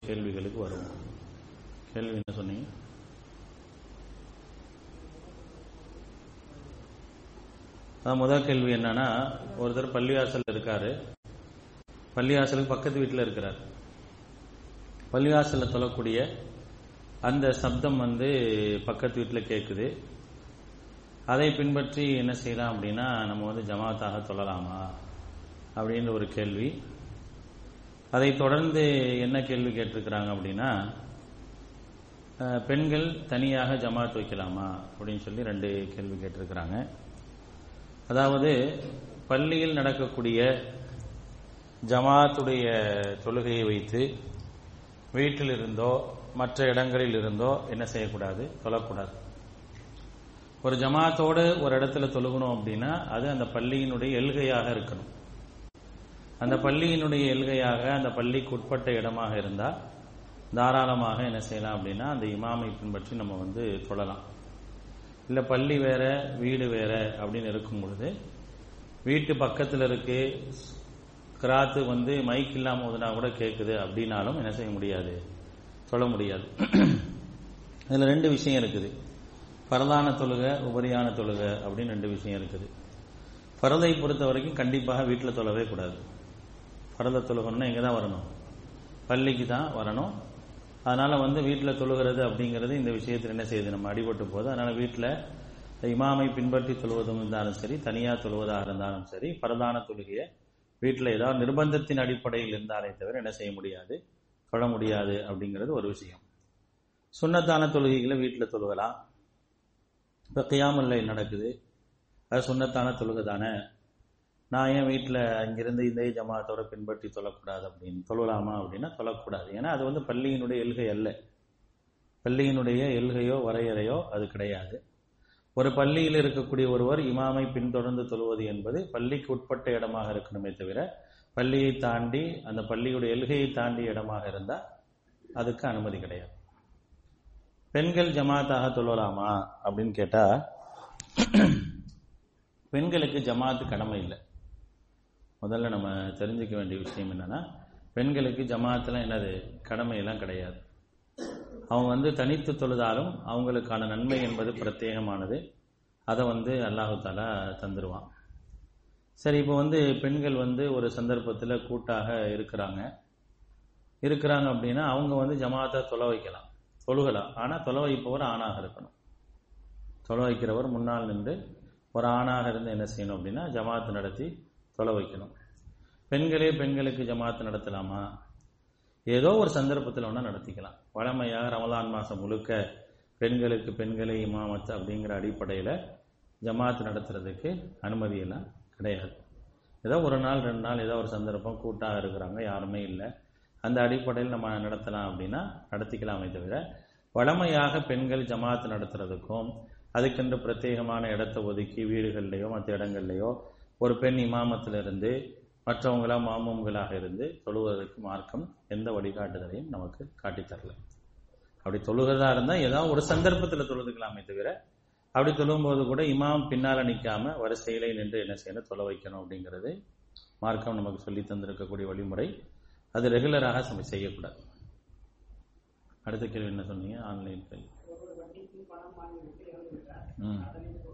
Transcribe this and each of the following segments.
கேள்விகளுக்கு வருவோம் கேள்வி என்ன சொன்னீங்க அதான் முதல் கேள்வி என்னன்னா ஒருத்தர் பள்ளிவாசல் இருக்காரு பள்ளிவாசலுக்கு பக்கத்து வீட்டில் இருக்கிறார் பள்ளிவாசல்ல தொழக்கூடிய அந்த சப்தம் வந்து பக்கத்து வீட்டில் கேட்குது அதை பின்பற்றி என்ன செய்யலாம் அப்படின்னா நம்ம வந்து ஜமாத்தாக தொழலாமா அப்படின்ற ஒரு கேள்வி அதை தொடர்ந்து என்ன கேள்வி கேட்டிருக்கிறாங்க அப்படின்னா அஹ், பெண்கள் தனியாக ஜமாத் வைக்கலாமா அப்படின்னு சொல்லி ரெண்டு கேள்வி கேட்டிருக்கிறாங்க அதாவது பள்ளியில் நடக்கக்கூடிய ஜமாத்துடைய தொழுகையை வைத்து வீட்டில் இருந்தோ மற்ற இடங்களில் இருந்தோ என்ன செய்யக்கூடாது தொழக்கூடாது ஒரு ஜமாத்தோடு ஒரு இடத்துல தொழுகணும் அப்படின்னா அது அந்த பள்ளியினுடைய எல்கையாக இருக்கணும் அந்த பள்ளியினுடைய எல்கையாக அந்த பள்ளிக்கு உட்பட்ட இடமாக இருந்தால் தாராளமாக என்ன செய்யலாம் அப்படின்னா அந்த இமாமை பின்பற்றி நம்ம வந்து தொழலாம் இல்லை பள்ளி வேற வீடு வேற அப்படின்னு இருக்கும் பொழுது வீட்டு பக்கத்தில் இருக்கு கிராத்து வந்து மைக் இல்லாமல் ஓதுனா கூட கேட்குது அப்படின்னாலும் என்ன செய்ய முடியாது சொல்ல முடியாது இதில் ரெண்டு விஷயம் இருக்குது பரதான தொழுக உபரியான தொழுக அப்படின்னு ரெண்டு விஷயம் இருக்குது பரதை பொறுத்த வரைக்கும் கண்டிப்பாக வீட்டில் தொழவே கூடாது பரத தொழுகணும்னா எங்கே தான் வரணும் பள்ளிக்கு தான் வரணும் அதனால வந்து வீட்டில் தொழுகிறது அப்படிங்கிறது இந்த விஷயத்தில் என்ன செய்யுது நம்ம அடிபட்டு போகுது அதனால வீட்டில் இமாமை பின்பற்றி தொழுவதும் இருந்தாலும் சரி தனியாக தொழுவதாக இருந்தாலும் சரி பரதான தொழுகையை வீட்டில் ஏதாவது நிர்பந்தத்தின் அடிப்படையில் இருந்தாலே தவிர என்ன செய்ய முடியாது தொழ முடியாது அப்படிங்கிறது ஒரு விஷயம் சுண்ணத்தான தொழுகைகளை வீட்டில் தொழுகலாம் இப்போ கியாமல்லை நடக்குது அது சுண்ணத்தான தொழுகை தானே நான் ஏன் வீட்டில் அங்கிருந்து இதே ஜமாத்தோட பின்பற்றி தொழக்கூடாது அப்படின்னு தொழலாமா அப்படின்னா தொழக்கூடாது ஏன்னா அது வந்து பள்ளியினுடைய எல்கை அல்ல பள்ளியினுடைய எல்கையோ வரையறையோ அது கிடையாது ஒரு பள்ளியில் இருக்கக்கூடிய ஒருவர் இமாமை பின்தொடர்ந்து தொழுவது என்பது பள்ளிக்கு உட்பட்ட இடமாக இருக்கணுமே தவிர பள்ளியை தாண்டி அந்த பள்ளியுடைய எல்கையை தாண்டி இடமாக இருந்தால் அதுக்கு அனுமதி கிடையாது பெண்கள் ஜமாத்தாக தொழலாமா அப்படின்னு கேட்டா பெண்களுக்கு ஜமாத்து கடமை இல்லை முதல்ல நம்ம தெரிஞ்சுக்க வேண்டிய விஷயம் என்னன்னா பெண்களுக்கு ஜமாத்துல என்னது கடமையெல்லாம் கிடையாது அவங்க வந்து தனித்து தொழுதாலும் அவங்களுக்கான நன்மை என்பது பிரத்யேகமானது அதை வந்து அல்லாஹு தாலா தந்துடுவான் சரி இப்போ வந்து பெண்கள் வந்து ஒரு சந்தர்ப்பத்தில் கூட்டாக இருக்கிறாங்க இருக்கிறாங்க அப்படின்னா அவங்க வந்து ஜமாத்தை தொலை வைக்கலாம் தொழுகலாம் ஆனால் தொலை வைப்பவர் ஆணாக இருக்கணும் தொலை வைக்கிறவர் முன்னால் நின்று ஒரு ஆணாக இருந்து என்ன செய்யணும் அப்படின்னா ஜமாத்து நடத்தி தொலை வைக்கணும் பெண்களே பெண்களுக்கு ஜமாத்து நடத்தலாமா ஏதோ ஒரு சந்தர்ப்பத்தில் வேணால் நடத்திக்கலாம் வழமையாக ரமலான் மாதம் முழுக்க பெண்களுக்கு பெண்களே இமாமத் அப்படிங்கிற அடிப்படையில் ஜமாத்து நடத்துறதுக்கு அனுமதியெல்லாம் கிடையாது ஏதோ ஒரு நாள் ரெண்டு நாள் ஏதோ ஒரு சந்தர்ப்பம் கூட்டாக இருக்கிறாங்க யாருமே இல்லை அந்த அடிப்படையில் நம்ம நடத்தலாம் அப்படின்னா நடத்திக்கலாமே தவிர வழமையாக பெண்கள் ஜமாத்து நடத்துறதுக்கும் அதுக்கென்று பிரத்யேகமான இடத்தை ஒதுக்கி வீடுகள்லையோ மற்ற இடங்கள்லையோ ஒரு பெண் இமாமத்திலிருந்து மற்றவங்களா மாமூம்களாக இருந்து தொழுவதற்கு மார்க்கம் எந்த வழிகாட்டுதலையும் நமக்கு காட்டித் தரல அப்படி தொழுகிறதா இருந்தால் ஏதாவது ஒரு சந்தர்ப்பத்தில் தொழுதுக்கலாமே தவிர அப்படி தொழும்போது கூட இமாம் பின்னால நிற்காம வரிசையிலே நின்று என்ன செய்யணும் தொலை வைக்கணும் அப்படிங்கிறது மார்க்கம் நமக்கு சொல்லி தந்திருக்கக்கூடிய வழிமுறை அது ரெகுலராக நம்ம செய்யக்கூடாது அடுத்த கேள்வி என்ன சொன்னீங்க ஆன்லைன் கேள்வி ம்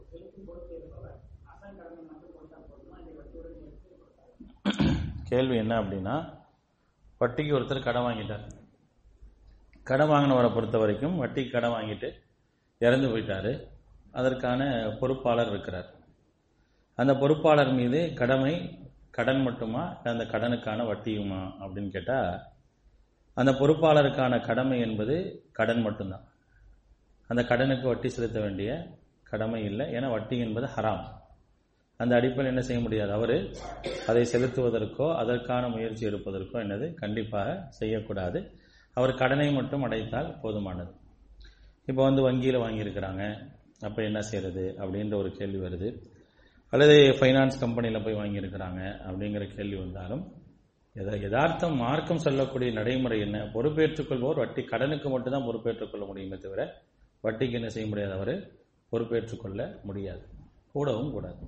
கேள்வி என்ன அப்படின்னா வட்டிக்கு ஒருத்தர் கடன் வாங்கிட்டார் கடன் வாங்கினவரை பொறுத்த வரைக்கும் வட்டிக்கு கடன் வாங்கிட்டு இறந்து போயிட்டாரு அதற்கான பொறுப்பாளர் இருக்கிறார் அந்த பொறுப்பாளர் மீது கடமை கடன் மட்டுமா இல்ல அந்த கடனுக்கான வட்டியுமா அப்படின்னு கேட்டா அந்த பொறுப்பாளருக்கான கடமை என்பது கடன் மட்டும்தான் அந்த கடனுக்கு வட்டி செலுத்த வேண்டிய கடமை இல்லை ஏன்னா வட்டி என்பது ஹராம் அந்த அடிப்படையில் என்ன செய்ய முடியாது அவர் அதை செலுத்துவதற்கோ அதற்கான முயற்சி எடுப்பதற்கோ என்னது கண்டிப்பாக செய்யக்கூடாது அவர் கடனை மட்டும் அடைத்தால் போதுமானது இப்போ வந்து வங்கியில் வாங்கியிருக்கிறாங்க அப்போ என்ன செய்யறது அப்படின்ற ஒரு கேள்வி வருது அல்லது ஃபைனான்ஸ் கம்பெனியில் போய் வாங்கியிருக்கிறாங்க அப்படிங்கிற கேள்வி வந்தாலும் எதா- யதார்த்தம் மார்க்கம் சொல்லக்கூடிய நடைமுறை என்ன பொறுப்பேற்றுக்கொள்வோர் வட்டி கடனுக்கு மட்டும்தான் பொறுப்பேற்றுக் கொள்ள முடியுமே தவிர வட்டிக்கு என்ன செய்ய முடியாது அவர் பொறுப்பேற்றுக் கொள்ள முடியாது கூடவும் கூடாது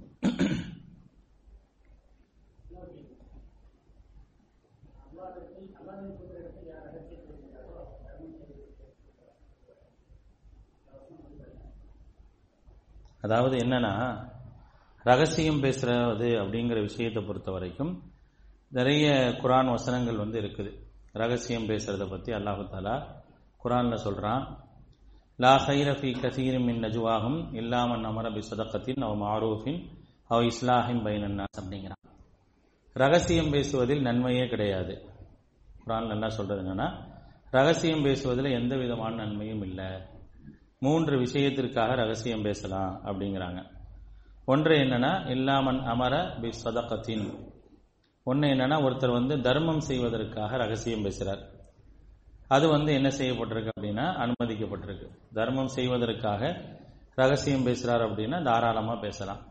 அதாவது என்னன்னா ரகசியம் பேசுறது அப்படிங்கிற விஷயத்தை பொறுத்த வரைக்கும் நிறைய குரான் வசனங்கள் வந்து இருக்குது ரகசியம் பேசுறத பத்தி அல்லாஹு தாலா குரான்ல சொல்றான் லா ஹைர ஃபி கசீரும் மின் நஜுவாகும் இல்லாமன் அமர பி சதக்கத்தின் அவ் மாரூஃபின் அவ் இஸ்லாஹின் பைனன்னாஸ் அப்படிங்கிறான் ரகசியம் பேசுவதில் நன்மையே கிடையாது குரான் நல்லா சொல்றது என்னன்னா ரகசியம் பேசுவதில் எந்த விதமான நன்மையும் இல்லை மூன்று விஷயத்திற்காக ரகசியம் பேசலாம் அப்படிங்கிறாங்க ஒன்று என்னன்னா இல்லாமன் அமர பி சதக்கத்தின் ஒன்று என்னன்னா ஒருத்தர் வந்து தர்மம் செய்வதற்காக ரகசியம் பேசுறார் அது வந்து என்ன செய்யப்பட்டிருக்கு அப்படின்னா அனுமதிக்கப்பட்டிருக்கு தர்மம் செய்வதற்காக ரகசியம் பேசுறார் அப்படின்னா தாராளமா பேசலாம்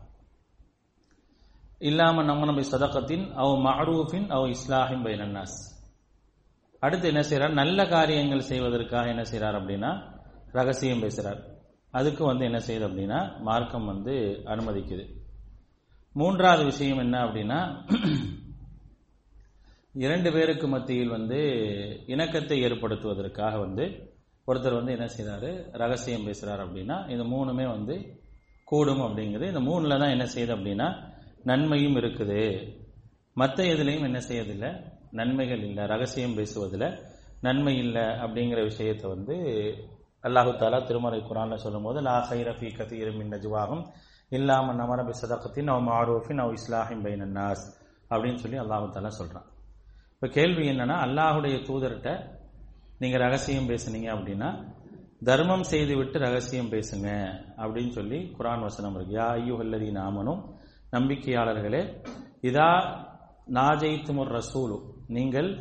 இல்லாம நம்ம நம்ம சதக்கத்தின் அவ் மஅரூஃபின் அவ் இஸ்லாஹின் பைனன்னாஸ் அடுத்து என்ன செய்யறார் நல்ல காரியங்கள் செய்வதற்காக என்ன செய்யறார் அப்படின்னா ரகசியம் பேசுறார் அதுக்கு வந்து என்ன செய்யுது அப்படின்னா மார்க்கம் வந்து அனுமதிக்குது மூன்றாவது விஷயம் என்ன அப்படின்னா இரண்டு பேருக்கு மத்தியில் வந்து இணக்கத்தை ஏற்படுத்துவதற்காக வந்து ஒருத்தர் வந்து என்ன செய்யறாரு ரகசியம் பேசுறாரு அப்படின்னா இந்த மூணுமே வந்து கூடும் அப்படிங்கிறது இந்த மூணுல தான் என்ன செய்யுது அப்படின்னா நன்மையும் இருக்குது மற்ற எதுலையும் என்ன செய்யறதில்லை நன்மைகள் இல்லை ரகசியம் பேசுவதில் நன்மை இல்லை அப்படிங்கிற விஷயத்தை வந்து அல்லாஹு தாலா திருமறை குரான்ல சொல்லும் போது லா ஹைர ஃபீ கதீரும் மின் நஜ்வாகும் இல்லாம நமர பி சதகத்தின் அவ் மாரூஃபின் அவ் இஸ்லாஹின் பைனன் நாஸ் அப்படின்னு சொல்லி அல்லாஹு தாலா சொல்றான் இப்ப கேள்வி என்னன்னா அல்லாஹுடைய தூதர்கிட்ட நீங்க ரகசியம் பேசுனீங்க அப்படின்னா தர்மம் செய்துவிட்டு ரகசியம் பேசுங்க அப்படின்னு சொல்லி குரான் வசனம் இருக்கு யா ஐயுஹல்லதி நாமனும் நம்பிக்கையாளர்களே இதா நாஜைத்துமுர் ரசூலு நீங்கள்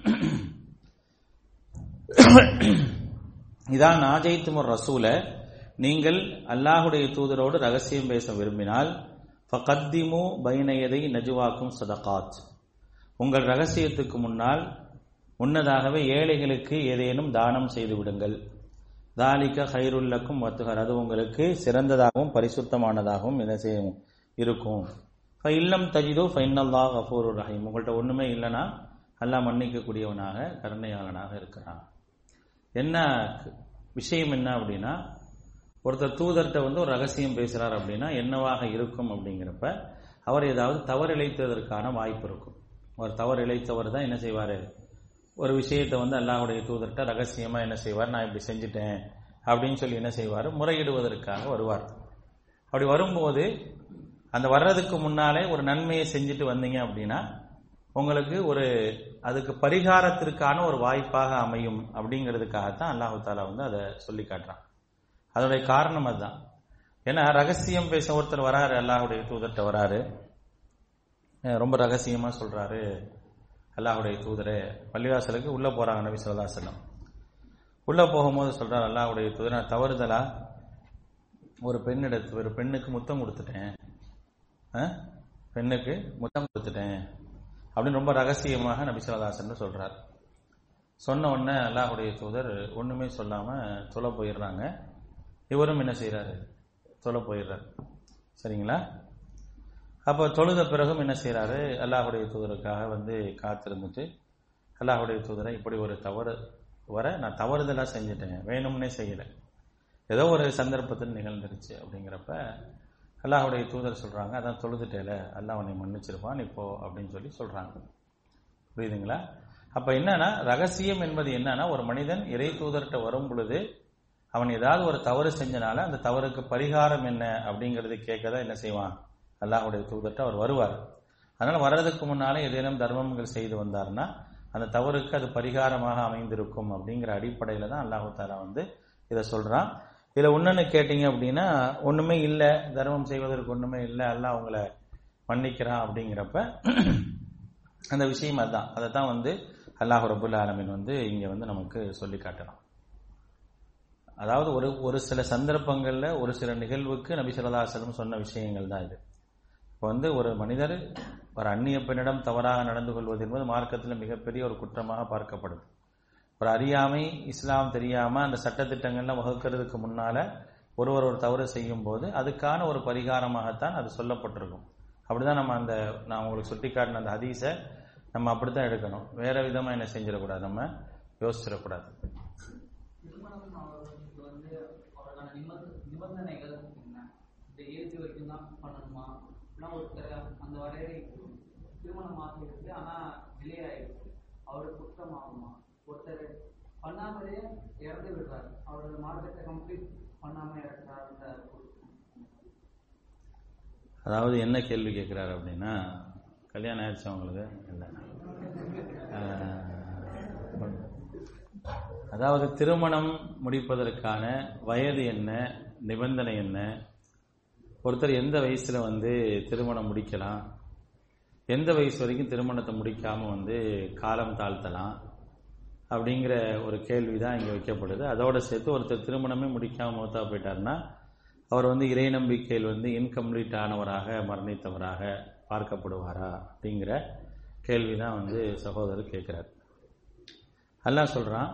இதா நாஜைத்துமுர் ரசூல நீங்கள் அல்லாஹுடைய தூதரோடு ரகசியம் பேச விரும்பினால் ஃபகத்திமு பைனயதை நஜுவாக்கும் சதகாத் உங்கள் ரகசியத்துக்கு முன்னால் முன்னதாகவே ஏழைகளுக்கு ஏதேனும் தானம் செய்து விடுங்கள் தாலிக்க ஹைருல்லக்கும் வத்துகர் அது உங்களுக்கு சிறந்ததாகவும் பரிசுத்தமானதாகவும் என்ன செய்யும் இருக்கும் இல்லம் தஜிதோ ஃபைனல்லா கஃபூர் ரஹீம் உங்கள்கிட்ட ஒண்ணுமே இல்லைன்னா அல்லாஹ் மன்னிக்கக்கூடியவனாக கருணையாளனாக இருக்கிறான் என்ன விஷயம் என்ன அப்படின்னா ஒருத்தர் தூதர்கிட்ட வந்து ஒரு ரகசியம் பேசுறார் அப்படின்னா என்னவாக இருக்கும் அப்படிங்கிறப்ப அவர் ஏதாவது தவறு இழைத்ததற்கான வாய்ப்பு இருக்கும் ஒரு தவறு இழைத்தவர் தான் என்ன செய்வாரு ஒரு விஷயத்தை வந்து அல்லாஹுடைய தூதர்கிட்ட ரகசியமா என்ன செய்வார் நான் இப்படி செஞ்சுட்டேன் அப்படின்னு சொல்லி என்ன செய்வார் முறையிடுவதற்காக வருவார் அப்படி வரும்போது அந்த வர்றதுக்கு முன்னாலே ஒரு நன்மையை செஞ்சுட்டு வந்தீங்க அப்படின்னா உங்களுக்கு ஒரு அதுக்கு பரிகாரத்திற்கான ஒரு வாய்ப்பாக அமையும் அப்படிங்கிறதுக்காகத்தான் அல்லாஹு தாலா வந்து அதை சொல்லி காட்டுறான் அதனுடைய காரணம் அதுதான் ஏன்னா ரகசியம் பேச ஒருத்தர் வராரு அல்லாஹுடைய தூதர்கிட்ட வராரு ரொம்ப ரகசியமா சொல்றாரு அல்லாஹுடைய தூதரே பள்ளிவாசலுக்கு உள்ள போறாங்க நபி சொல்லா செல்லம் உள்ள போகும்போது சொல்றாரு அல்லாஹுடைய தூதர் நான் தவறுதலா ஒரு பெண்ணிடத்து ஒரு பெண்ணுக்கு முத்தம் கொடுத்துட்டேன் பெண்ணுக்கு முத்தம் கொடுத்துட்டேன் அப்படின்னு ரொம்ப ரகசியமாக நபி சொல்லதாசன் சொல்றார் சொன்ன உடனே அல்லாஹுடைய தூதர் ஒண்ணுமே சொல்லாம தொலை போயிடுறாங்க இவரும் என்ன செய்யறாரு தொலை போயிடுறாரு சரிங்களா அப்போ தொழுத பிறகும் என்ன செய்யறாரு அல்லாஹுடைய தூதருக்காக வந்து காத்திருந்துட்டு அல்லாஹுடைய தூதரை இப்படி ஒரு தவறு வர நான் தவறுதலா செஞ்சுட்டேன் வேணும்னே செய்யல ஏதோ ஒரு சந்தர்ப்பத்தில் நிகழ்ந்துருச்சு அப்படிங்கிறப்ப அல்லாஹுடைய தூதர் சொல்றாங்க அதான் தொழுதுட்டேல அல்லாஹ் உன்னை மன்னிச்சிருப்பான் இப்போ அப்படின்னு சொல்லி சொல்றாங்க புரியுதுங்களா அப்ப என்னன்னா ரகசியம் என்பது என்னன்னா ஒரு மனிதன் இறை தூதர்கிட்ட வரும் பொழுது அவன் ஏதாவது ஒரு தவறு செஞ்சனால அந்த தவறுக்கு பரிகாரம் என்ன அப்படிங்கறது கேட்கதான் என்ன செய்வான் அல்லாஹுடைய தூதர்கிட்ட அவர் வருவார் அதனால வர்றதுக்கு முன்னாலே ஏதேனும் தர்மங்கள் செய்து வந்தார்னா அந்த தவறுக்கு அது பரிகாரமாக அமைந்திருக்கும் அப்படிங்கிற அடிப்படையில தான் அல்லாஹு தாலா வந்து இதை சொல்றான் இதுல ஒண்ணுன்னு கேட்டீங்க அப்படின்னா ஒண்ணுமே இல்லை தர்மம் செய்வதற்கு ஒண்ணுமே இல்லை அல்லாஹ் அவங்கள மன்னிக்கிறான் அப்படிங்கிறப்ப அந்த விஷயம் அதுதான் அதை தான் வந்து அல்லாஹ் ரபுல் ஆலமின் வந்து இங்க வந்து நமக்கு சொல்லி காட்டலாம் அதாவது ஒரு ஒரு சில சந்தர்ப்பங்கள்ல ஒரு சில நிகழ்வுக்கு நபி சொல்லா செல்லம் சொன்ன விஷயங்கள் தான் இது இப்போ வந்து ஒரு மனிதர் ஒரு அந்நிய பெண்ணிடம் தவறாக நடந்து கொள்வது என்பது மார்க்கத்தில் மிகப்பெரிய ஒரு குற்றமாக பார்க்கப்படுது ஒரு அறியாமை இஸ்லாம் தெரியாம அந்த சட்டத்திட்டங்கள்லாம் வகுக்கிறதுக்கு முன்னால ஒருவர் ஒரு தவறு செய்யும் போது அதுக்கான ஒரு பரிகாரமாகத்தான் அது சொல்லப்பட்டிருக்கும் அப்படிதான் நம்ம அந்த நான் உங்களுக்கு சுட்டி காட்டின அந்த ஹதீஸை நம்ம அப்படித்தான் எடுக்கணும் வேற விதமா என்ன செஞ்சிடக்கூடாது நம்ம யோசிச்சிடக்கூடாது திருமணம் அவர்களுக்கு வந்து அவருக்கான நிபந்த நிபந்தனைகள் என்ன இந்த ஏஜ் வரைக்கும் தான் பண்ணணுமா இல்லைன்னா ஒருத்தர் அந்த வரையறை திருமணம் ஆகிருக்கு ஆனா டிலே ஆயிடுச்சு அவருக்கு குற்றம் ஆகுமா ஒருத்தர் பண்ணாமலேயே இறந்து விடுறாரு அவர் மார்க்கத்தை கம்ப்ளீட் பண்ணாம இறக்குறாரு அந்த அதாவது என்ன கேள்வி கேட்குறாரு அப்படின்னா கல்யாணம் ஆயிடுச்சு அவங்களுக்கு இல்லை அதாவது திருமணம் முடிப்பதற்கான வயது என்ன நிபந்தனை என்ன ஒருத்தர் எந்த வயசுல வந்து திருமணம் முடிக்கலாம் எந்த வயசு வரைக்கும் திருமணத்தை முடிக்காம வந்து காலம் தாழ்த்தலாம் அப்படிங்கிற ஒரு கேள்வி தான் இங்கே வைக்கப்படுது அதோட சேர்த்து ஒருத்தர் திருமணமே முடிக்காம மூத்தா போயிட்டாருன்னா அவர் வந்து இறை நம்பிக்கையில் வந்து இன்கம்ப்ளீட் ஆனவராக மரணித்தவராக பார்க்கப்படுவாரா அப்படிங்கிற கேள்வி தான் வந்து சகோதரர் கேட்கிறார் அல்லாஹ் சொல்றான்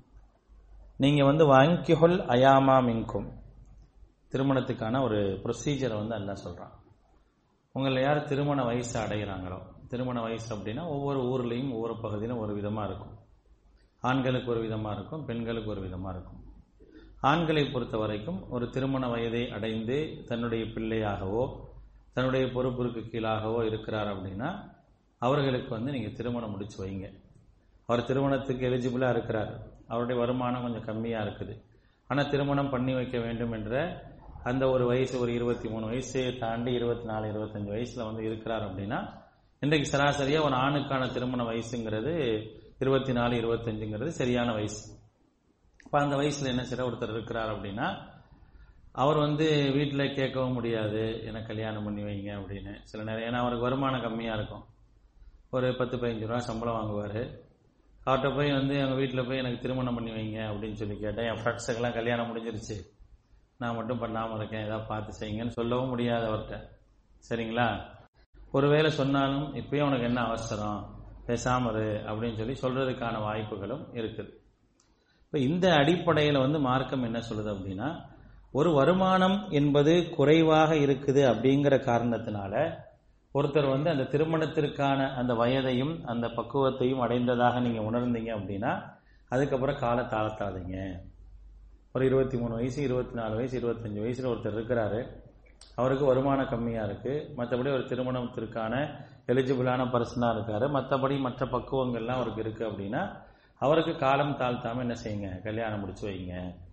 நீங்க வந்து வங்கிஹுல் அயாமா மின்கும் திருமணத்துக்கான ஒரு ப்ரொசீஜரை வந்து அல்லாஹ் சொல்றான் உங்களை யார் திருமண வயசு அடைகிறாங்களோ திருமண வயசு அப்படின்னா ஒவ்வொரு ஊர்லேயும் ஒவ்வொரு பகுதியிலும் ஒரு விதமாக இருக்கும் ஆண்களுக்கு ஒரு விதமாக இருக்கும் பெண்களுக்கு ஒரு விதமாக இருக்கும் ஆண்களை பொறுத்த வரைக்கும் ஒரு திருமண வயதை அடைந்து தன்னுடைய பிள்ளையாகவோ தன்னுடைய பொறுப்பிற்கு கீழாகவோ இருக்கிறார் அப்படின்னா அவர்களுக்கு வந்து நீங்கள் திருமணம் முடிச்சு வைங்க அவர் திருமணத்துக்கு எலிஜிபிளாக இருக்கிறார் அவருடைய வருமானம் கொஞ்சம் கம்மியாக இருக்குது ஆனால் திருமணம் பண்ணி வைக்க வேண்டும் என்ற அந்த ஒரு வயசு ஒரு இருபத்தி மூணு வயசு தாண்டி இருபத்தி நாலு இருபத்தஞ்சு வயசில் வந்து இருக்கிறார் அப்படின்னா இன்றைக்கு சராசரியாக ஒரு ஆணுக்கான திருமண வயசுங்கிறது இருபத்தி நாலு இருபத்தஞ்சுங்கிறது சரியான வயசு இப்போ அந்த வயசில் என்ன செய்ய ஒருத்தர் இருக்கிறார் அப்படின்னா அவர் வந்து வீட்டில் கேட்கவும் முடியாது எனக்கு கல்யாணம் பண்ணி வைங்க அப்படின்னு சில நேரம் ஏன்னா அவருக்கு வருமானம் கம்மியாக இருக்கும் ஒரு பத்து பதினஞ்சு ரூபா சம்பளம் வாங்குவார் அவர்கிட்ட போய் வந்து எங்கள் வீட்டில் போய் எனக்கு திருமணம் பண்ணி வைங்க அப்படின்னு சொல்லி கேட்டேன் என் ஃப்ரெண்ட்ஸுக்கெல்லாம் கல்யாணம் முடிஞ்சிருச்சு நான் மட்டும் பண்ணாமல் இருக்கேன் ஏதாவது பார்த்து செய்யுங்கன்னு சொல்லவும் முடியாது அவர்கிட்ட சரிங்களா ஒருவேளை சொன்னாலும் இப்பயும் உனக்கு என்ன அவசரம் பேசாம இரு அப்படின்னு சொல்லி சொல்றதுக்கான வாய்ப்புகளும் இருக்குது இப்போ இந்த அடிப்படையில் வந்து மார்க்கம் என்ன சொல்லுது அப்படின்னா ஒரு வருமானம் என்பது குறைவாக இருக்குது அப்படிங்கிற காரணத்தினால ஒருத்தர் வந்து அந்த திருமணத்திற்கான அந்த வயதையும் அந்த பக்குவத்தையும் அடைந்ததாக நீங்க உணர்ந்தீங்க அப்படின்னா அதுக்கப்புறம் கால தாழ்த்தாதீங்க ஒரு இருபத்தி மூணு வயசு இருபத்தி நாலு வயசு இருபத்தஞ்சு வயசுல ஒருத்தர் இருக்கிறாரு அவருக்கு வருமானம் கம்மியா இருக்கு மற்றபடி ஒரு திருமணத்திற்கான எலிஜிபிளான பர்சனா இருக்காரு மற்றபடி மற்ற பக்குவங்கள்லாம் அவருக்கு இருக்கு அப்படின்னா அவருக்கு காலம் தாழ்த்தாம என்ன செய்யுங்க கல்யாணம் முடிச்சு வைங்க